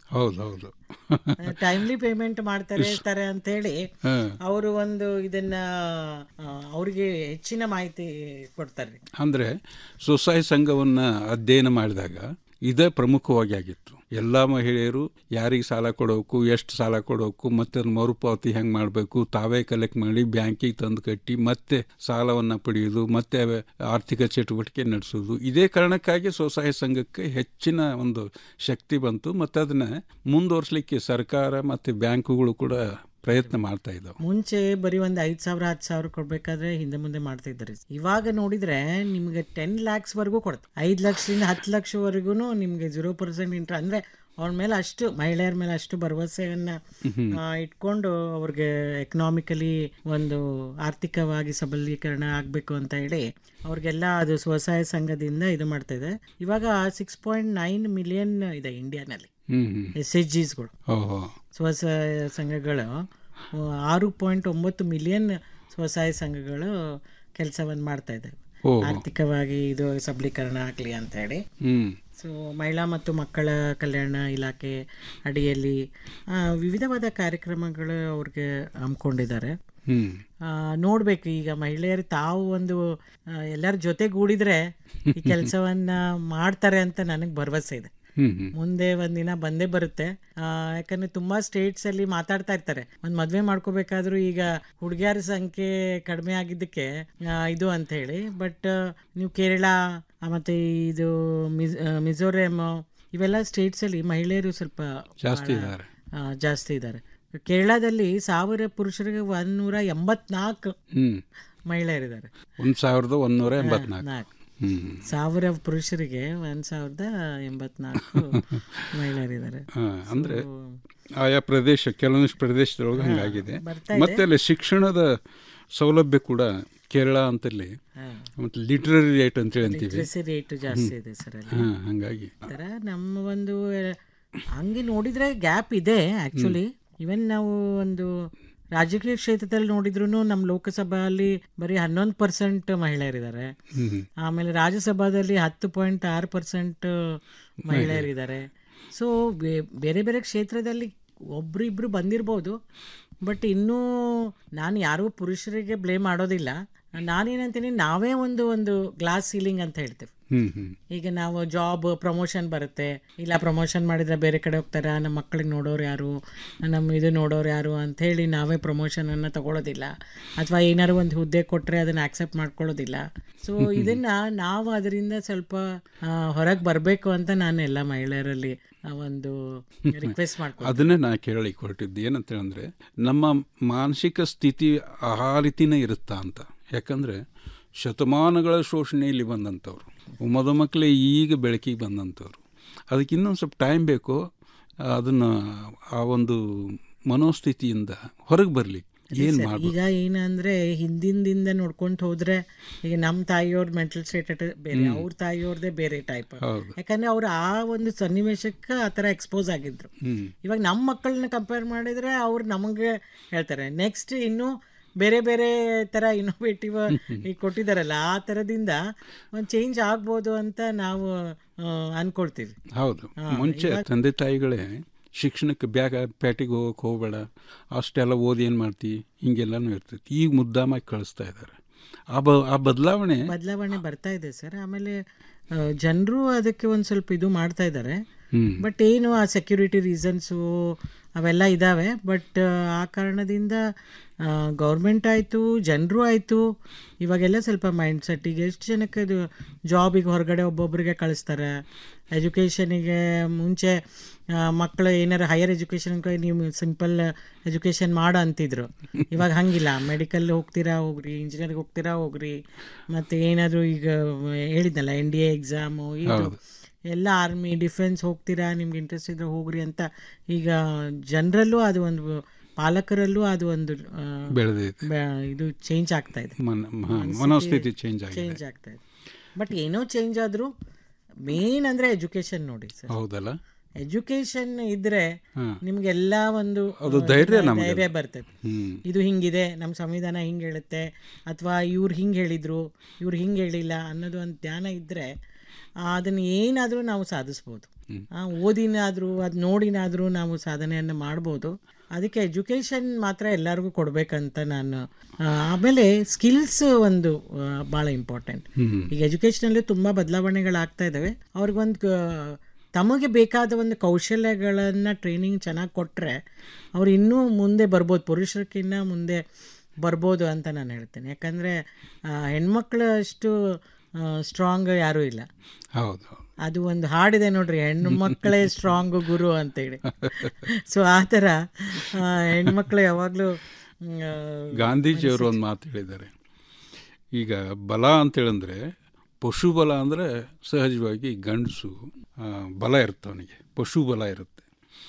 B: ಹೌದು ಹೌದು
C: ಟೈಮ್ಲಿ ಪೇಮೆಂಟ್ ಮಾಡ್ತಾರೆ ಇರ್ತಾರೆ ಅಂತ ಹೇಳಿ
B: ಹಾ.
C: ಅವರು ಒಂದು ಇದನ್ನ ಆ, ಅವ್ರಿಗೆ ಹೆಚ್ಚಿನ ಮಾಹಿತಿ ಕೊಡ್ತಾರೆ
B: ಅಂದರೆ ಸ್ವಸಹಾಯ ಸಂಘವನ್ನು ಅಧ್ಯಯನ ಮಾಡಿದಾಗ ಇದೇ ಪ್ರಮುಖವಾಗಿ ಆಗಿತ್ತು ಎಲ್ಲ ಮಹಿಳೆಯರು ಯಾರಿಗೆ ಸಾಲ ಕೊಡೋಕು ಎಷ್ಟು ಸಾಲ ಕೊಡೋಕು ಮತ್ತೆ ಅದ್ ಮರುಪಾವತಿ ಹೆಂಗೆ ಮಾಡಬೇಕು ತಾವೇ ಕಲೆಕ್ಟ್ ಮಾಡಿ ಬ್ಯಾಂಕಿಗೆ ತಂದು ಕಟ್ಟಿ ಮತ್ತೆ ಸಾಲವನ್ನು ಪಡೆಯೋದು ಮತ್ತೆ ಅವೆ ಆರ್ಥಿಕ ಚಟುವಟಿಕೆ ನಡೆಸೋದು ಇದೇ ಕಾರಣಕ್ಕಾಗಿ ಸ್ವಸಹಾಯ ಸಂಘಕ್ಕೆ ಹೆಚ್ಚಿನ ಒಂದು ಶಕ್ತಿ ಬಂತು ಮತ್ತು ಅದನ್ನ ಮುಂದುವರಿಸಲಿಕ್ಕೆ ಸರ್ಕಾರ ಮತ್ತು ಬ್ಯಾಂಕುಗಳು ಕೂಡ ಪ್ರಯತ್ನ ಮಾಡ್ತಾ ಇದ್ದಾವೆ
C: ಮುಂಚೆ ಬರೀ ಒಂದು ಐದು ಸಾವಿರ ಹತ್ತು ಸಾವಿರ ಕೊಡ್ಬೇಕಾದ್ರೆ ಹಿಂದೆ ಮುಂದೆ ಮಾಡ್ತಾ ಇದ್ದಾರೆ ಇವಾಗ ನೋಡಿದ್ರೆ ನಿಮ್ಗೆ ಟೆನ್ ಲ್ಯಾಕ್ಸ್ ವರೆಗೂ ಕೊಡುತ್ತೆ ಐದು ಲಕ್ಷದಿಂದ ಹತ್ತು ಲಕ್ಷವರೆಗೂ ನಿಮ್ಗೆ ಜೀರೋ ಪರ್ಸೆಂಟ್ ಇಂಟ್ರ ಅಂದ್ರೆ ಅವ್ರ ಮೇಲೆ ಅಷ್ಟು ಮಹಿಳೆಯರ ಮೇಲೆ ಅಷ್ಟು ಭರವಸೆಯನ್ನ
B: ಹ್ಮ್.
C: ಆ, ಇಟ್ಕೊಂಡು ಅವ್ರಿಗೆ ಎಕನಾಮಿಕಲಿ ಒಂದು ಆರ್ಥಿಕವಾಗಿ ಸಬಲೀಕರಣ ಆಗಬೇಕು ಅಂತ ಹೇಳಿ ಅವ್ರಿಗೆಲ್ಲ ಅದು ಸ್ವಸಹಾಯ ಸಂಘದಿಂದ ಇದು ಮಾಡ್ತಾ ಇದೆ ಇವಾಗ ಸಿಕ್ಸ್ ಪಾಯಿಂಟ್ ನೈನ್ ಮಿಲಿಯನ್ ಇದೆ ಇಂಡಿಯಾನಲ್ಲಿ
B: ಹ್ಮ್ ಹ್ಮ್.
C: ಎಸ್ ಎಚ್ ಜಿಸ್ಗಳು
B: ಓಹೋ
C: ಸ್ವಸಹಾಯ ಸಂಘಗಳು ಆ, ಆರು ಪಾಯಿಂಟ್ ಒಂಬತ್ತು ಮಿಲಿಯನ್ ಸ್ವಸಹಾಯ ಸಂಘಗಳು ಕೆಲಸವನ್ನು ಮಾಡ್ತಾ ಇದ್ದಾವೆ
B: ಓಹೋ.
C: ಆರ್ಥಿಕವಾಗಿ ಇದು ಸಬಲೀಕರಣ ಆಗಲಿ ಅಂತ ಹೇಳಿ
B: ಹ್ಮ್
C: ಸೊ ಮಹಿಳಾ ಮತ್ತು ಮಕ್ಕಳ ಕಲ್ಯಾಣ ಇಲಾಖೆ ಅಡಿಯಲ್ಲಿ ಆ, ವಿವಿಧವಾದ ಕಾರ್ಯಕ್ರಮಗಳು ಅವ್ರಿಗೆ ಹಮ್ಮಿಕೊಂಡಿದ್ದಾರೆ
B: ಹ್ಮ್
C: ನೋಡ್ಬೇಕು ಈಗ ಮಹಿಳೆಯರು ತಾವು ಒಂದು ಆ, ಎಲ್ಲರ ಜೊತೆಗೂಡಿದ್ರೆ ಈ ಕೆಲಸವನ್ನ ಮಾಡ್ತಾರೆ ಅಂತ ನನಗೆ ಭರವಸೆ ಇದೆ
B: ಹ್ಮ್ ಹ್ಮ್
C: ಮುಂದೆ ಒಂದಿನ ಬಂದೇ ಬರುತ್ತೆ ಆ, ಯಾಕಂದ್ರೆ ತುಂಬಾ ಸ್ಟೇಟ್ಸ್ ಅಲ್ಲಿ ಮಾತಾಡ್ತಾ ಇರ್ತಾರೆ ಒಂದ್ ಮದ್ವೆ ಮಾಡ್ಕೋಬೇಕಾದ್ರೂ ಈಗ ಹುಡುಗಿಯರ ಸಂಖ್ಯೆ ಕಡಿಮೆ ಆಗಿದ್ದಕ್ಕೆ ಆ, ಇದು ಅಂತ ಹೇಳಿ ಬಟ್ ನೀವು ಕೇರಳ ಆ, ಮತ್ತೆ ಇದು ಮಿಜ್- ಆ, ಮಿಜೋರಾಂ ಇವೆಲ್ಲ ಸ್ಟೇಟ್ಸ್ ಅಲ್ಲಿ ಮಹಿಳೆಯರು ಸ್ವಲ್ಪ
B: ಜಾಸ್ತಿ
C: ಬಹಳ,
B: ಇದ್ದಾರೆ.
C: ಆ, ಜಾಸ್ತಿ ಇದ್ದಾರೆ ಕೇರಳದಲ್ಲಿ ಸಾವಿರ ಪುರುಷರಿಗೆ ಒಂದೂರ ಎಂಬತ್ನಾಲ್ಕು
B: ಹ್ಮ್
C: ಮಹಿಳೆಯರಿದ್ದಾರೆ
B: ಒಂದು ಸಾವಿರದ ಒಂದೂರ ಎಂಬತ್ನಾಲ್ಕು
C: ನಾಲ್ಕು
B: ಹ್ಮ್
C: ಸಾವಿರ ಪುರುಷರಿಗೆ ಒಂದ್ ಸಾವಿರದ ಎಂಬತ್ನಾಲ್ಕು ಮಹಿಳೆಯರಿದ್ದಾರೆ
B: ಆ, ಅಂದ್ರೆ ಆಯಾ ಪ್ರದೇಶ ಕೆಲವೊಂದಿಷ್ಟು ಪ್ರದೇಶದೊಳಗೆ ಹಂಗಾಗಿದೆ
C: ಬರ್ತಾ ಇದೆ.
B: ಮತ್ತೆ ಅಲ್ಲಿ ಶಿಕ್ಷಣದ ಸೌಲಭ್ಯ ಕೂಡ ಕೇರಳ ಅಂತಲ್ಲಿ ಮತ್ತೆ ಲಿಟ್ರರಿ ರೇಟ್ ಅಂತೇಳಿ ಅಂತೀವಿ
C: ಲಿಟ್ರಸಿ ರೇಟ್ ಜಾಸ್ತಿ ಇದೆ ಸರ್ ಅಲ್ಲಿ
B: ಹಾ ಹಂಗಾಗಿ
C: ತರ ನಮ್ಮ ಒಂದು ಹಂಗೆ ನೋಡಿದ್ರೆ ಗ್ಯಾಪ್ ಇದೆ ಆಕ್ಚುಲಿ ಇವನ್ ನಾವು ಒಂದು ರಾಜಕೀಯ ಕ್ಷೇತ್ರದಲ್ಲಿ ನೋಡಿದ್ರು ನಮ್ಮ ಲೋಕಸಭೆಯಲ್ಲಿ ಬರೀ ಹನ್ನೊಂದು ಪರ್ಸೆಂಟ್ ಮಹಿಳೆಯರಿದ್ದಾರೆ
B: ಹ್ಮ್.
C: ಆಮೇಲೆ ರಾಜ್ಯಸಭಾದಲ್ಲಿ ಹತ್ತು ಪಾಯಿಂಟ್ ಆರು ಪರ್ಸೆಂಟ್ ಮಹಿಳೆಯರಿದ್ದಾರೆ ಸೊ ಬೇರೆ ಬೇರೆ ಕ್ಷೇತ್ರದಲ್ಲಿ ಒಬ್ರು ಇಬ್ರು ಬಂದಿರ್ಬೋದು ಬಟ್ ಇನ್ನೂ ನಾನು ಯಾರೂ ಪುರುಷರಿಗೆ ಬ್ಲೇಮ್ ಮಾಡೋದಿಲ್ಲ ನಾನೇನಂತೀನಿ ನಾವೇ ಒಂದು ಒಂದು ಗ್ಲಾಸ್ ಸೀಲಿಂಗ್ ಅಂತ ಹೇಳ್ತೇವೆ
B: ಹ್ಮ್ ಹ್ಮ್
C: ಈಗ ನಾವು ಜಾಬ್ ಪ್ರಮೋಷನ್ ಬರುತ್ತೆ ಇಲ್ಲ ಪ್ರಮೋಷನ್ ಮಾಡಿದ್ರೆ ಬೇರೆ ಕಡೆ ಹೋಗ್ತಾರೆ ನಮ್ಮ ಮಕ್ಕಳಿಗೆ ನೋಡೋರು ಯಾರು ನಮ್ಮ ಇದು ನೋಡೋರು ಯಾರು ಅಂತ ಹೇಳಿ ನಾವೇ ಪ್ರಮೋಷನನ್ನು ತಗೊಳ್ಳೋದಿಲ್ಲ ಅಥವಾ ಏನಾದ್ರು ಒಂದು ಹುದ್ದೆ ಕೊಟ್ಟರೆ ಅದನ್ನು ಆಕ್ಸೆಪ್ಟ್ ಮಾಡ್ಕೊಳ್ಳೋದಿಲ್ಲ ಸೊ ಇದನ್ನ ನಾವು ಅದರಿಂದ ಸ್ವಲ್ಪ ಹೊರಗೆ ಬರಬೇಕು ಅಂತ ನಾನು ಎಲ್ಲ ಮಹಿಳೆಯರಲ್ಲಿ ಆ, ಒಂದು ರಿಕ್ವೆಸ್ಟ್ ಮಾಡ್ಕೊಂಡು
B: ಅದನ್ನೇ ನಾ ಕೇಳಲಿಕ್ಕೆ ಹೊರಟಿದ್ದು ಏನಂತ ಹೇಳಿದ್ರೆ ನಮ್ಮ ಮಾನಸಿಕ ಸ್ಥಿತಿ ಆ ರೀತಿನೇ ಇರುತ್ತಾ ಅಂತ ಯಾಕಂದ್ರೆ ಶತಮಾನಗಳ ಶೋಷಣೆಯಲ್ಲಿ ಬಂದಂಥವ್ರು ಮದುಮಕ್ಕಳೇ ಈಗ ಬೆಳಕಿಗೆ ಬಂದಂಥವ್ರು ಅದಕ್ಕೆ ಇನ್ನೊಂದು ಸ್ವಲ್ಪ ಟೈಮ್ ಬೇಕು ಅದನ್ನು ಆ ಒಂದು ಮನೋಸ್ಥಿತಿಯಿಂದ ಹೊರಗೆ ಬರಲಿ
C: ಅದೇ
B: ಏನು
C: ಸರ್,
B: ಮಾಡಬೇಕು
C: ಈಗ ಏನಂದ್ರೆ ಹಿಂದಿಂದಿಂದ ನೋಡ್ಕೊಂತ ಹೋದ್ರೆ ಈಗ ನಮ್ಮ ತಾಯಿಯವ್ರ ಮೆಂಟಲ್ ಸ್ಟೇಟ್ ಬೇರೆ
B: ಹ್ಮ್.
C: ಅವ್ರ ತಾಯಿಯವ್ರದೇ ಬೇರೆ ಟೈಪ್
B: ಹೌದು.
C: ಯಾಕಂದ್ರೆ ಅವ್ರು ಆ ಒಂದು ಸನ್ನಿವೇಶಕ್ಕೆ ಆ ಥರ ಎಕ್ಸ್ಪೋಸ್ ಆಗಿದ್ರು
B: ಹ್ಮ್
C: ಇವಾಗ ನಮ್ಮ ಮಕ್ಕಳನ್ನ ಕಂಪೇರ್ ಮಾಡಿದ್ರೆ ಅವ್ರು ನಮಗೆ ಹೇಳ್ತಾರೆ ನೆಕ್ಸ್ಟ್ ಇನ್ನು ಬೇರೆ ಬೇರೆ ಥರ ಇನೋವೇಟಿವ್ ಈಗ ಕೊಟ್ಟಿದ್ದಾರಲ್ಲ ಆ ಥರದಿಂದ ಒಂದು ಚೇಂಜ್ ಆಗ್ಬೋದು ಅಂತ ನಾವು ಆ, ಅನ್ಕೊಳ್ತೀವಿ
B: ಹೌದು
C: ಹಾ,
B: ಮುಂಚೆ
C: ಇವಾಗ-
B: ತಂದೆ ತಾಯಿಗಳೇ ಶಿಕ್ಷಣಕ್ಕೆ ಬ್ಯಾಗ ಪ್ಯಾಟಿಗೆ ಹೋಗಕ್ಕೆ ಹೋಗಬೇಡ ಅಷ್ಟೆಲ್ಲ ಓದಿ ಏನು ಮಾಡ್ತಿ ಹಿಂಗೆಲ್ಲನೂ ಇರ್ತೈತಿ ಈಗ ಮುದ್ದಾಮಾಗಿ ಕಳಿಸ್ತಾ ಇದ್ದಾರೆ ಆ ಬ ಆ ಬದಲಾವಣೆ
C: ಬದಲಾವಣೆ ಬರ್ತಾ ಇದೆ ಸರ್ ಆಮೇಲೆ ಜನರು ಅದಕ್ಕೆ ಒಂದು ಸ್ವಲ್ಪ ಇದು ಮಾಡ್ತಾ ಇದ್ದಾರೆ
B: ಹ್ಮ್.
C: ಬಟ್ ಏನು ಆ ಸೆಕ್ಯೂರಿಟಿ ರೀಸನ್ಸು ಅವೆಲ್ಲ ಇದ್ದಾವೆ ಬಟ್ ಆ ಕಾರಣದಿಂದ ಗೌರ್ಮೆಂಟ್ ಆಯಿತು ಜನರು ಆಯಿತು ಇವಾಗೆಲ್ಲ ಸ್ವಲ್ಪ ಮೈಂಡ್ ಸೆಟ್ಟಿಗೆ ಎಷ್ಟು ಜನಕ್ಕೆ ಅದು ಜಾಬಿಗೆ ಹೊರಗಡೆ ಒಬ್ಬೊಬ್ಬರಿಗೆ ಕಳಿಸ್ತಾರೆ ಎಜುಕೇಷನಿಗೆ ಮುಂಚೆ ಆ, ಮಕ್ಕಳು ಏನಾರು ಹೈಯರ್ ಎಜುಕೇಷನ್ ನೀವು ಸಿಂಪಲ್ ಎಜುಕೇಷನ್ ಮಾಡು ಅಂತಿದ್ರು ಇವಾಗ ಹಂಗಿಲ್ಲ ಮೆಡಿಕಲ್ ಹೋಗ್ತೀರಾ ಹೋಗ್ರಿ ಇಂಜಿನಿಯರ್ಗೆ ಹೋಗ್ತೀರಾ ಹೋಗ್ರಿ ಮತ್ತು ಏನಾದರೂ ಈಗ ಹೇಳಿದ್ನಲ್ಲ ಎನ್ ಡಿ ಎ ಎಕ್ಸಾಮು ಇದು
B: ಹೌದು.
C: ಎಲ್ಲ ಆರ್ಮಿ ಡಿಫೆನ್ಸ್ ಹೋಗ್ತೀರಾ ನಿಮ್ಗೆ ಇಂಟ್ರೆಸ್ಟ್ ಇದ್ರೆ ಹೋಗ್ರಿ ಅಂತ ಈಗ ಜನರಲ್ಲೂ ಅದು ಒಂದು ಪಾಲಕರಲ್ಲೂ ಅದು ಒಂದು ಆ,
B: ಬೆಳೆದೈತೆ.
C: ಬೆ- ಇದು ಚೇಂಜ್ ಆಗ್ತಾ ಇದೆ
B: ಮನ- ಮ- ಮನೋಸ್ಥಿತಿ change ಆಗಿದೆ.
C: ಚೇಂಜ್ ಆಗ್ತಾ ಇದೆ ಬಟ್ ಏನೋ ಚೇಂಜ್ ಆದರೂ ಮೇನ್ ಅಂದರೆ ಎಜುಕೇಷನ್ ನೋಡಿ ಸರ್
B: ಹೌದಲ್ಲ
C: ಎಜುಕೇಶನ್ ಇದ್ರೆ
B: ಹಾ.
C: ನಿಮ್ಗೆಲ್ಲ ಒಂದು
B: ಅದು
C: ಆ,
B: ಧೈರ್ಯ
C: ಧೈರ್ಯ
B: ನಮ್ಗೆ ಅದು.
C: ಬರ್ತದೆ
B: ಹ್ಮ್.
C: ಇದು ಹಿಂಗಿದೆ ನಮ್ಮ ಸಂವಿಧಾನ ಹಿಂಗೆ ಹೇಳುತ್ತೆ ಅಥವಾ ಇವ್ರು ಹಿಂಗೆ ಹೇಳಿದ್ರು ಇವ್ರು ಹಿಂಗೆ ಹೇಳಿಲ್ಲ ಅನ್ನೋದು ಒಂದು ಜ್ಞಾನ ಇದ್ದರೆ ಅದನ್ನು ಏನಾದರೂ ನಾವು ಸಾಧಿಸ್ಬೋದು ಆ, ಓದಿನಾದರೂ ಅದು ನೋಡಿನಾದರೂ ನಾವು ಸಾಧನೆಯನ್ನು ಮಾಡ್ಬೋದು ಅದಕ್ಕೆ ಎಜುಕೇಷನ್ ಮಾತ್ರ ಎಲ್ಲರಿಗೂ ಕೊಡಬೇಕಂತ ನಾನು ಆ, ಆಮೇಲೆ ಸ್ಕಿಲ್ಸ್ ಒಂದು ಭಾಳ ಇಂಪಾರ್ಟೆಂಟ್
B: ಹ್ಮ್.
C: ಈಗ ಎಜುಕೇಷನಲ್ಲಿ ತುಂಬ ಬದಲಾವಣೆಗಳಾಗ್ತಾ ಇದ್ದಾವೆ ಅವ್ರಿಗೊಂದು ಕ- ತಮಗೆ ಬೇಕಾದ ಒಂದು ಕೌಶಲ್ಯಗಳನ್ನು ಟ್ರೈನಿಂಗ್ ಚೆನ್ನಾಗಿ ಕೊಟ್ಟರೆ ಅವ್ರು ಇನ್ನೂ ಮುಂದೆ ಬರ್ಬೋದು ಪುರುಷರಕ್ಕಿಂತ ಮುಂದೆ ಬರ್ಬೋದು ಅಂತ ನಾನು ಹೇಳ್ತೇನೆ ಯಾಕಂದರೆ ಹೆಣ್ಮಕ್ಳು ಅಷ್ಟು ಸ್ಟ್ರಾಂಗ್ ಯಾರೂ ಇಲ್ಲ
B: ಹೌದು
C: ಅದು ಒಂದು ಹಾಡಿದೆ ನೋಡ್ರಿ ಹೆಣ್ಣು ಮಕ್ಕಳೇ ಸ್ಟ್ರಾಂಗ್ ಗುರು ಅಂತೇಳಿ ಸೊ ಆ ಥರ ಆ, ಹೆಣ್ಮಕ್ಳು ಯಾವಾಗಲೂ
B: ಗಾಂಧೀಜಿಯವರು ಒಂದು ಮಾತು ಹೇಳಿದ್ದಾರೆ ಈಗ ಬಲ ಅಂತೇಳಂದ್ರೆ ಪಶು ಬಲ ಅಂದರೆ ಸಹಜವಾಗಿ ಗಂಡಸು ಆ, ಬಲ ಇರುತ್ತೆ ಅವನಿಗೆ ಪಶು ಬಲ ಇರುತ್ತೆ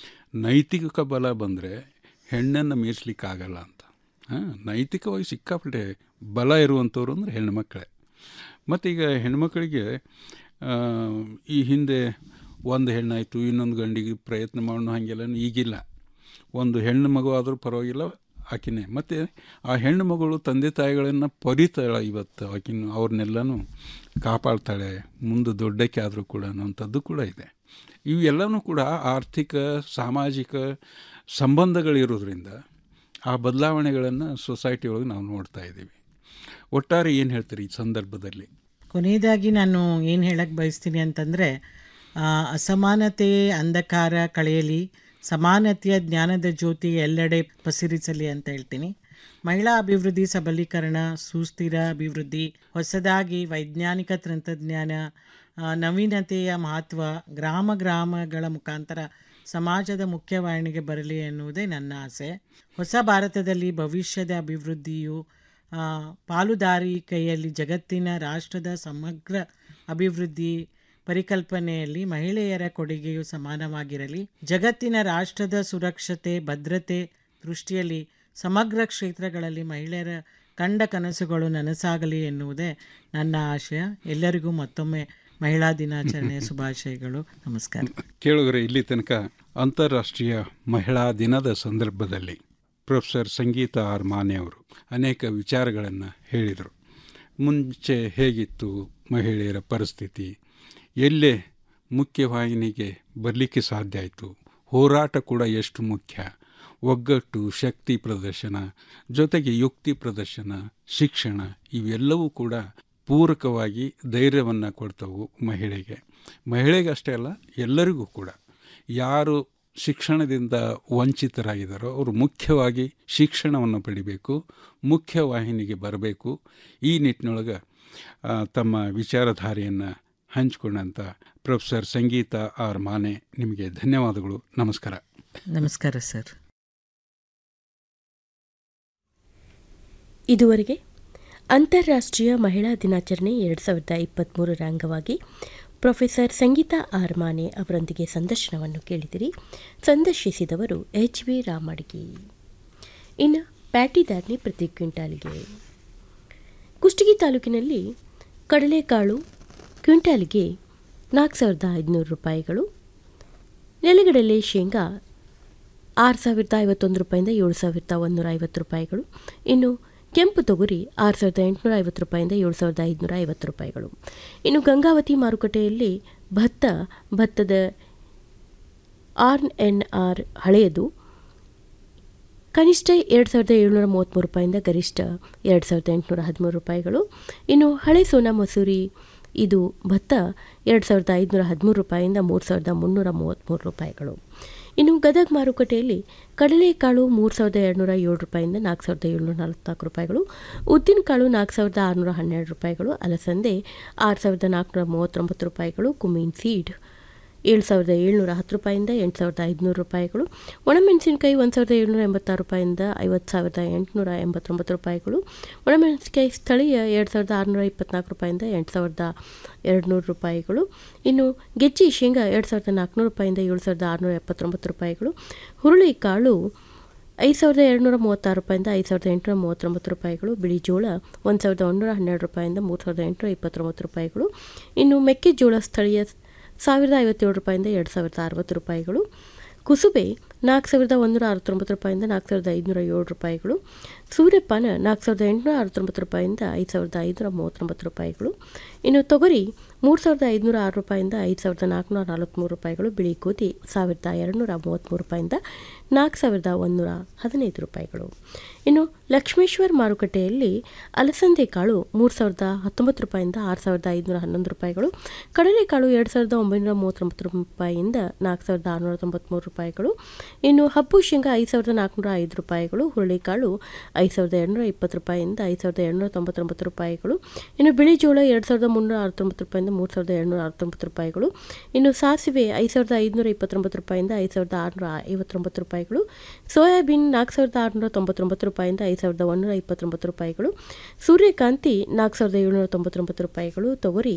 B: ನೈತಿಕ ಬಲ ಬಂದರೆ ಹೆಣ್ಣನ್ನು ಮೀರ್ಸ್ಲಿಕ್ಕಾಗಲ್ಲ ಅಂತ ಹಾಂ ನೈತಿಕವಾಗಿ ಸಿಕ್ಕಾಪಟ್ಟೆ ಬಲ ಇರುವಂಥವ್ರು ಅಂದರೆ ಹೆಣ್ಮಕ್ಳೇ ಮತ್ತು ಈಗ ಹೆಣ್ಮಕ್ಳಿಗೆ ಆ, ಈ ಹಿಂದೆ ಒಂದು ಹೆಣ್ಣಾಯಿತು ಇನ್ನೊಂದು ಗಂಡಿಗೆ ಪ್ರಯತ್ನ ಮಾಡೋಣ ಹಾಗೆಲ್ಲ ಈಗಿಲ್ಲ ಒಂದು ಹೆಣ್ಣು ಮಗು ಆದರೂ ಪರವಾಗಿಲ್ಲ ಆಕಿನೇ ಮತ್ತು ಆ ಹೆಣ್ಣು ಮಗಳು ತಂದೆ ತಾಯಿಗಳನ್ನು ಪರಿತಾಳೆ ಇವತ್ತು ಆಕಿನ ಅವ್ರನ್ನೆಲ್ಲನೂ ಕಾಪಾಡ್ತಾಳೆ ಮುಂದೆ ದೊಡ್ಡಕ್ಕೆ ಆದರೂ ಕೂಡ ಅನ್ನೋಂಥದ್ದು ಕೂಡ ಇದೆ ಇವೆಲ್ಲನೂ ಕೂಡ ಆರ್ಥಿಕ ಸಾಮಾಜಿಕ ಸಂಬಂಧಗಳಿರೋದ್ರಿಂದ ಆ ಬದಲಾವಣೆಗಳನ್ನು ಸೊಸೈಟಿ ಒಳಗೆ ನಾವು ನೋಡ್ತಾ ಇದ್ದೀವಿ ಒಟ್ಟಾರೆ ಏನು ಹೇಳ್ತೀರಿ ಈ ಸಂದರ್ಭದಲ್ಲಿ
C: ಕೊನೆಯದಾಗಿ ನಾನು ಏನು ಹೇಳಕ್ಕೆ ಬಯಸ್ತೀನಿ ಅಂತಂದರೆ ಅಸಮಾನತೆ ಅಂಧಕಾರ ಕಳೆಯಲಿ ಸಮಾನತೆಯ ಜ್ಞಾನದ ಜ್ಯೋತಿ ಎಲ್ಲೆಡೆ ಪಸಿರಿಸಲಿ ಅಂತ ಹೇಳ್ತೀನಿ ಮಹಿಳಾ ಅಭಿವೃದ್ಧಿ ಸಬಲೀಕರಣ ಸುಸ್ಥಿರ ಅಭಿವೃದ್ಧಿ ಹೊಸದಾಗಿ ವೈಜ್ಞಾನಿಕ ತಂತ್ರಜ್ಞಾನ ಆ, ನವೀನತೆಯ ಮಹತ್ವ ಗ್ರಾಮ ಗ್ರಾಮಗಳ ಮುಖಾಂತರ ಸಮಾಜದ ಮುಖ್ಯವಾಹಿನಿಗೆ ಬರಲಿ ಎನ್ನುವುದೇ ನನ್ನ ಆಸೆ ಹೊಸ ಭಾರತದಲ್ಲಿ ಭವಿಷ್ಯದ ಅಭಿವೃದ್ಧಿಯು ಆ, ಪಾಲುದಾರಿಕೆಯಲ್ಲಿ ಜಗತ್ತಿನ ರಾಷ್ಟ್ರದ ಸಮಗ್ರ ಅಭಿವೃದ್ಧಿ ಪರಿಕಲ್ಪನೆಯಲ್ಲಿ ಮಹಿಳೆಯರ ಕೊಡುಗೆಯು ಸಮಾನವಾಗಿರಲಿ ಜಗತ್ತಿನ ರಾಷ್ಟ್ರದ ಸುರಕ್ಷತೆ ಭದ್ರತೆ ದೃಷ್ಟಿಯಲ್ಲಿ ಸಮಗ್ರ ಕ್ಷೇತ್ರಗಳಲ್ಲಿ ಮಹಿಳೆಯರ ಕಂಡ ಕನಸುಗಳು ನನಸಾಗಲಿ ಎನ್ನುವುದೇ ನನ್ನ ಆಶಯ ಎಲ್ಲರಿಗೂ ಮತ್ತೊಮ್ಮೆ ಮಹಿಳಾ ದಿನಾಚರಣೆಯ ಶುಭಾಶಯಗಳು ನಮಸ್ಕಾರ
B: ಕೇಳುಗರೆ ಇಲ್ಲಿ ತನಕ ಅಂತಾರಾಷ್ಟ್ರೀಯ ಮಹಿಳಾ ದಿನದ ಸಂದರ್ಭದಲ್ಲಿ ಪ್ರೊಫೆಸರ್ ಸಂಗೀತ ಆರ್ ಮಾನೆ ಅವರು ಅನೇಕ ವಿಚಾರಗಳನ್ನು ಹೇಳಿದರು ಮುಂಚೆ ಹೇಗಿತ್ತು ಮಹಿಳೆಯರ ಪರಿಸ್ಥಿತಿ ಎಲ್ಲೇ ಮುಖ್ಯವಾಹಿನಿಗೆ ಬರಲಿಕ್ಕೆ ಸಾಧ್ಯ ಆಯಿತು ಹೋರಾಟ ಕೂಡ ಎಷ್ಟು ಮುಖ್ಯ ಒಗ್ಗಟ್ಟು ಶಕ್ತಿ ಪ್ರದರ್ಶನ ಜೊತೆಗೆ ಯುಕ್ತಿ ಪ್ರದರ್ಶನ ಶಿಕ್ಷಣ ಇವೆಲ್ಲವೂ ಕೂಡ ಪೂರಕವಾಗಿ ಧೈರ್ಯವನ್ನು ಕೊಡ್ತವು ಮಹಿಳೆಗೆ ಮಹಿಳೆಗೆ ಅಷ್ಟೇ ಅಲ್ಲ ಎಲ್ಲರಿಗೂ ಕೂಡ ಯಾರು ಶಿಕ್ಷಣದಿಂದ ವಂಚಿತರಾಗಿದ್ದಾರೋ ಅವರು ಮುಖ್ಯವಾಗಿ ಶಿಕ್ಷಣವನ್ನು ಪಡಿಬೇಕು ಮುಖ್ಯವಾಹಿನಿಗೆ ಬರಬೇಕು ಈ ನಿಟ್ಟಿನೊಳಗೆ ಆ, ತಮ್ಮ ವಿಚಾರಧಾರೆಯನ್ನು ಹಂಚಿಕೊಂಡಂಥ ಪ್ರೊಫೆಸರ್ ಸಂಗೀತ ಆರ್ ಮಾನೆ ನಿಮಗೆ ಧನ್ಯವಾದಗಳು ನಮಸ್ಕಾರ
C: ನಮಸ್ಕಾರ ಸರ್
A: ಇದುವರೆಗೆ ಅಂತಾರಾಷ್ಟ್ರೀಯ ಮಹಿಳಾ ದಿನಾಚರಣೆ ಎರಡು ಸಾವಿರದ ಇಪ್ಪತ್ತ್ಮೂರರ ಅಂಗವಾಗಿ ಪ್ರೊಫೆಸರ್ ಸಂಗೀತಾ ಆರ್ ಮಾನೆ ಅವರೊಂದಿಗೆ ಸಂದರ್ಶನವನ್ನು ಕೇಳಿದಿರಿ ಸಂದರ್ಶಿಸಿದವರು ಎಚ್ ವಿ ರಾಮಡ್ಗಿ ಇನ್ನು ಪ್ಯಾಟಿದಾರ್ನಿ ಪ್ರತಿ ಕ್ವಿಂಟಾಲಿಗೆ ಕುಷ್ಟಗಿ ತಾಲೂಕಿನಲ್ಲಿ ಕಡಲೆಕಾಳು ಕ್ವಿಂಟಾಲಿಗೆ ನಾಲ್ಕು ಸಾವಿರದ ಐದುನೂರು ರೂಪಾಯಿಗಳು ನೆಲಗಡಲೆ ಶೇಂಗಾ ಆರು ಸಾವಿರದ ಐವತ್ತೊಂದು ರೂಪಾಯಿಂದ ಏಳು ಸಾವಿರದ ಒಂದೂರ ಐವತ್ತು ರೂಪಾಯಿಗಳು ಇನ್ನು ಕೆಂಪು ತೊಗರಿ ಆರು ಸಾವಿರದ ಎಂಟುನೂರ ಐವತ್ತು ರೂಪಾಯಿಂದ ಏಳು ಸಾವಿರದ ಐದುನೂರ ಐವತ್ತು ರೂಪಾಯಿಗಳು ಇನ್ನು ಗಂಗಾವತಿ ಮಾರುಕಟ್ಟೆಯಲ್ಲಿ ಭತ್ತ ಭತ್ತದ ಆರ್ ಎನ್ ಆರ್ ಹಳೆಯದು ಕನಿಷ್ಠ ಎರಡು ಸಾವಿರದ ಏಳ್ನೂರ ಮೂವತ್ತ್ಮೂರು ರೂಪಾಯಿಂದ ಗರಿಷ್ಠ ಎರಡು ಸಾವಿರದ ಎಂಟುನೂರ ಹದಿಮೂರು ರೂಪಾಯಿಗಳು ಇನ್ನು ಹಳೆ ಸೋನಾ ಮಸೂರಿ ಇದು ಭತ್ತ ಎರಡು ಸಾವಿರದ ಐದುನೂರ ಹದಿಮೂರು ರೂಪಾಯಿಂದ ಮೂರು ಸಾವಿರದ ಮುನ್ನೂರ ಮೂವತ್ತ್ಮೂರು ರೂಪಾಯಿಗಳು ಇನ್ನು ಗದಗ ಮಾರುಕಟ್ಟೆಯಲ್ಲಿ ಕಡಲೆಕಾಳು ಮೂರು ಸಾವಿರದ ಎರಡುನೂರ ಏಳು ರೂಪಾಯಿಂದ ನಾಲ್ಕು ಸಾವಿರದ ಏಳ್ನೂರ ನಲವತ್ನಾಲ್ಕು ರೂಪಾಯಿಗಳು ಉದ್ದಿನಕಾಳು ನಾಲ್ಕು ಸಾವಿರದ ಆರುನೂರ ಹನ್ನೆರಡು ರೂಪಾಯಿಗಳು ಅಲಸಂದೆ ಆರು ಸಾವಿರದ ನಾಲ್ಕುನೂರ ಮೂವತ್ತೊಂಬತ್ತು ರೂಪಾಯಿಗಳು ಕುಮೀನ್ ಸೀಡ್ ಏಳು ಸಾವಿರದ ಏಳ್ನೂರ ಹತ್ತು ರೂಪಾಯಿಂದ ಎಂಟು ಸಾವಿರದ ಐದುನೂರು ರೂಪಾಯಿಗಳು ಒಣಮೆಣಸಿನಕಾಯಿ ಒಂದು ಸಾವಿರದ ಏಳ್ನೂರ ಎಂಬತ್ತಾರು ರೂಪಾಯಿಂದ ಐವತ್ತು ಸಾವಿರದ ಎಂಟುನೂರ ಎಂಬತ್ತೊಂಬತ್ತು ರೂಪಾಯಿಗಳು ಒಣಮೆಣಸಿನಕಾಯಿ ಸ್ಥಳೀಯ ಎರಡು ಸಾವಿರದ ಆರುನೂರ ಇಪ್ಪತ್ನಾಲ್ಕು ರೂಪಾಯಿಂದ ಎಂಟು ಸಾವಿರದ ಎರಡುನೂರು ರೂಪಾಯಿಗಳು ಇನ್ನು ಗೆಜ್ಜಿ ಶೇಂಗಾ ಎರಡು ಸಾವಿರದ ನಾಲ್ಕುನೂರು ರೂಪಾಯಿಂದ ಏಳು ಸಾವಿರದ ಆರುನೂರ ಎಪ್ಪತ್ತೊಂಬತ್ತು ರೂಪಾಯಿಗಳು ಹುರುಳಿ ಕಾಳು ಐದು ಸಾವಿರದ ಎರಡುನೂರ ಮೂವತ್ತಾರು ರೂಪಾಯಿಂದ ಐದು ಸಾವಿರದ ಎಂಟುನೂರ ಮೂವತ್ತೊಂಬತ್ತು ರೂಪಾಯಿಗಳು ಬಿಳಿ ಜೋಳ ಒಂದು ಸಾವಿರದ ಒಂದೂರ ಹನ್ನೆರಡು ರೂಪಾಯಿಂದ ಮೂರು ಸಾವಿರದ ಎಂಟುನೂರ ಇಪ್ಪತ್ತೊಂಬತ್ತು ರೂಪಾಯಿಗಳು ಇನ್ನು ಮೆಕ್ಕೆಜೋಳ ಸ್ಥಳೀಯ ಸಾವಿರದ ಐವತ್ತೇಳು ರೂಪಾಯಿಂದ ಎರಡು ಸಾವಿರದ ಅರವತ್ತು ರೂಪಾಯಿಗಳು ಕುಸುಬೆ ನಾಲ್ಕು ಸಾವಿರದ ಒಂದೂರ ಅರವತ್ತೊಂಬತ್ತು ರೂಪಾಯಿಂದ ನಾಲ್ಕು ಸಾವಿರದ ಐದುನೂರ ಏಳು ರೂಪಾಯಿಗಳು ಸೂರ್ಯಪಾನ ನಾಲ್ಕು ಸಾವಿರದ ಎಂಟುನೂರ ಅರವತ್ತೊಂಬತ್ತು ರೂಪಾಯಿಂದ ಐದು ಸಾವಿರದ ಐದುನೂರ ಮೂವತ್ತೊಂಬತ್ತು ರೂಪಾಯಿಗಳು ಇನ್ನು ತೊಗರಿ ಮೂರು ಸಾವಿರದ ಐದುನೂರ ಆರು ರೂಪಾಯಿಂದ ಐದು ಸಾವಿರದ ನಾಲ್ಕುನೂರ ನಲವತ್ತ್ಮೂರು ರೂಪಾಯಿಗಳು ಬಿಳಿ ಗೋಧಿ ಸಾವಿರದ ಎರಡುನೂರ ಮೂವತ್ತ್ಮೂರು ರೂಪಾಯಿಂದ ನಾಲ್ಕು ಸಾವಿರದ ಒಂದುನೂರ ಹದಿನೈದು ರೂಪಾಯಿಗಳು ಇನ್ನು ಲಕ್ಷ್ಮೇಶ್ವರ್ ಮಾರುಕಟ್ಟೆಯಲ್ಲಿ ಅಲಸಂದೆ ಕಾಳು ಮೂರು ಸಾವಿರದ ಹತ್ತೊಂಬತ್ತು ರೂಪಾಯಿಂದ ಆರು ಸಾವಿರದ ಐದುನೂರ ಹನ್ನೊಂದು ರೂಪಾಯಿಗಳು ಕಡಲೆಕಾಳು ಎರಡು ಸಾವಿರದ ಒಂಬೈನೂರ ಮೂವತ್ತೊಂಬತ್ತು ರೂಪಾಯಿಯಿಂದ ನಾಲ್ಕು ಸಾವಿರದ ಆರುನೂರ ತೊಂಬತ್ತ್ಮೂರು ರೂಪಾಯಿಗಳು ಇನ್ನು ಹಬ್ಬು ಶೇಂಗಾ ಐದು ಸಾವಿರದ ನಾಲ್ಕುನೂರ ಐದು ರೂಪಾಯಿಗಳು ಹುರುಳಿಕಾಳು ಐದು ಸಾವಿರದ ಎರಡುನೂರ ಇಪ್ಪತ್ತು ರೂಪಾಯಿಯಿಂದ ಐದು ಸಾವಿರದ ಎರಡುನೂರ ತೊಂಬತ್ತೊಂಬತ್ತು ರೂಪಾಯಿಗಳು ಇನ್ನು ಬಿಳಿ ಜೋಳ ಎರಡು ಸಾವಿರದ ಮುನ್ನೂರ ಅರವತ್ತೊಂಬತ್ತು ರೂಪಾಯಿಂದ ಮೂರು ಸಾವಿರದ ಎರಡುನೂರ ಅರವತ್ತೊಂಬತ್ತು ರೂಪಾಯಿಗಳು ಇನ್ನು ಸಾಸಿವೆ ಐದು ಸಾವಿರದ ಐದುನೂರ ಇಪ್ಪತ್ತೊಂಬತ್ತು ರೂಪಾಯಿಂದ ಐದು ಸಾವಿರದ ಆರುನೂರ ಐವತ್ತೊಂಬತ್ತು ರೂಪಾಯಿಗಳು ಸೋಯಾಬೀನ್ ನಾಲ್ಕು ಸಾವಿರದ ಆರುನೂರ ತೊಂಬತ್ತೊಂಬತ್ತು ರೂಪಾಯಿಂದ ಐದು ಸಾವಿರದ ಒಂದೂರ ಇಪ್ಪತ್ತೊಂಬತ್ತು ರೂಪಾಯಿಗಳು ಸೂರ್ಯಕಾಂತಿ ನಾಲ್ಕು ಸಾವಿರದ ಏಳುನೂರ ತೊಂಬತ್ತೊಂಬತ್ತು ರೂಪಾಯಿಗಳು ತೊಗರಿ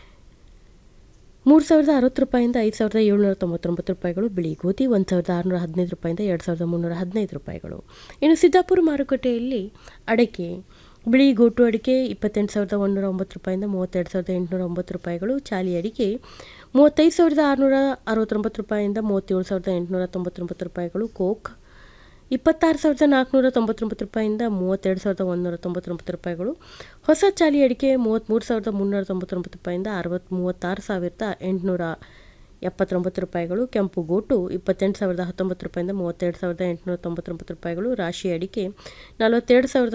A: ಮೂರು ಸಾವಿರದ ಅರವತ್ತು ರೂಪಾಯಿಂದ ಐದು ಸಾವಿರದ ಏಳ್ನೂರ ತೊಂಬತ್ತೊಂಬತ್ತು ರೂಪಾಯಿಗಳು ಬಿಳಿ ಗೋಧಿ ಒಂದು ಸಾವಿರದ ಆರುನೂರ ಹದಿನೈದು ರೂಪಾಯಿಂದ ಎರಡು ಸಾವಿರದ ಮುನ್ನೂರ ಹದಿನೈದು ರೂಪಾಯಿಗಳು ಇನ್ನು ಸಿದ್ದಾಪುರ ಮಾರುಕಟ್ಟೆಯಲ್ಲಿ ಅಡಿಕೆ ಬಿಳಿ ಗೋಟು ಅಡಿಕೆ ಇಪ್ಪತ್ತೆಂಟು ಸಾವಿರದ ಒಂದೂರ ಒಂಬತ್ತು ರೂಪಾಯಿಂದ ಮೂವತ್ತೆರಡು ಸಾವಿರದ ಎಂಟುನೂರ ಒಂಬತ್ತು ರೂಪಾಯಿಗಳು ಚಾಲಿ ಅಡಿಕೆ ಮೂವತ್ತೈದು ಸಾವಿರದ ಆರುನೂರ ಅರವತ್ತೊಂಬತ್ತು ರೂಪಾಯಿಂದ ಮೂವತ್ತೇಳು ಸಾವಿರದ ಎಂಟುನೂರ ತೊಂಬತ್ತೊಂಬತ್ತು ರೂಪಾಯಿಗಳು ಕೋಕ್ ಇಪ್ಪತ್ತಾರು ಸಾವಿರದ ನಾಲ್ಕುನೂರ ತೊಂಬತ್ತೊಂಬತ್ತು ರೂಪಾಯಿಂದ ಮೂವತ್ತೆರಡು ಸಾವಿರದ ಒಂದುನೂರ ತೊಂಬತ್ತೊಂಬತ್ತು ರೂಪಾಯಿಗಳು ಹೊಸ ಚಾಲಿ ಅಡಿಕೆ ಮೂವತ್ತ್ಮೂರು ಸಾವಿರದ ಮುನ್ನೂರ ತೊಂಬತ್ತೊಂಬತ್ತು ರೂಪಾಯಿಂದ ಅರವತ್ತು ಮೂವತ್ತಾರು ಸಾವಿರದ ಎಂಟುನೂರ ಎಪ್ಪತ್ತೊಂಬತ್ತು ರೂಪಾಯಿಗಳು ಕೆಂಪು ಗೋಟು ಇಪ್ಪತ್ತೆಂಟು ಸಾವಿರದ ಹತ್ತೊಂಬತ್ತು ರೂಪಾಯಿಂದ ಮೂವತ್ತೆರಡು ಸಾವಿರದ ಎಂಟುನೂರ ತೊಂಬತ್ತೊಂಬತ್ತು ರೂಪಾಯಿಗಳು ರಾಶಿ ಅಡಿಕೆ ನಲವತ್ತೆರಡು ಸಾವಿರದ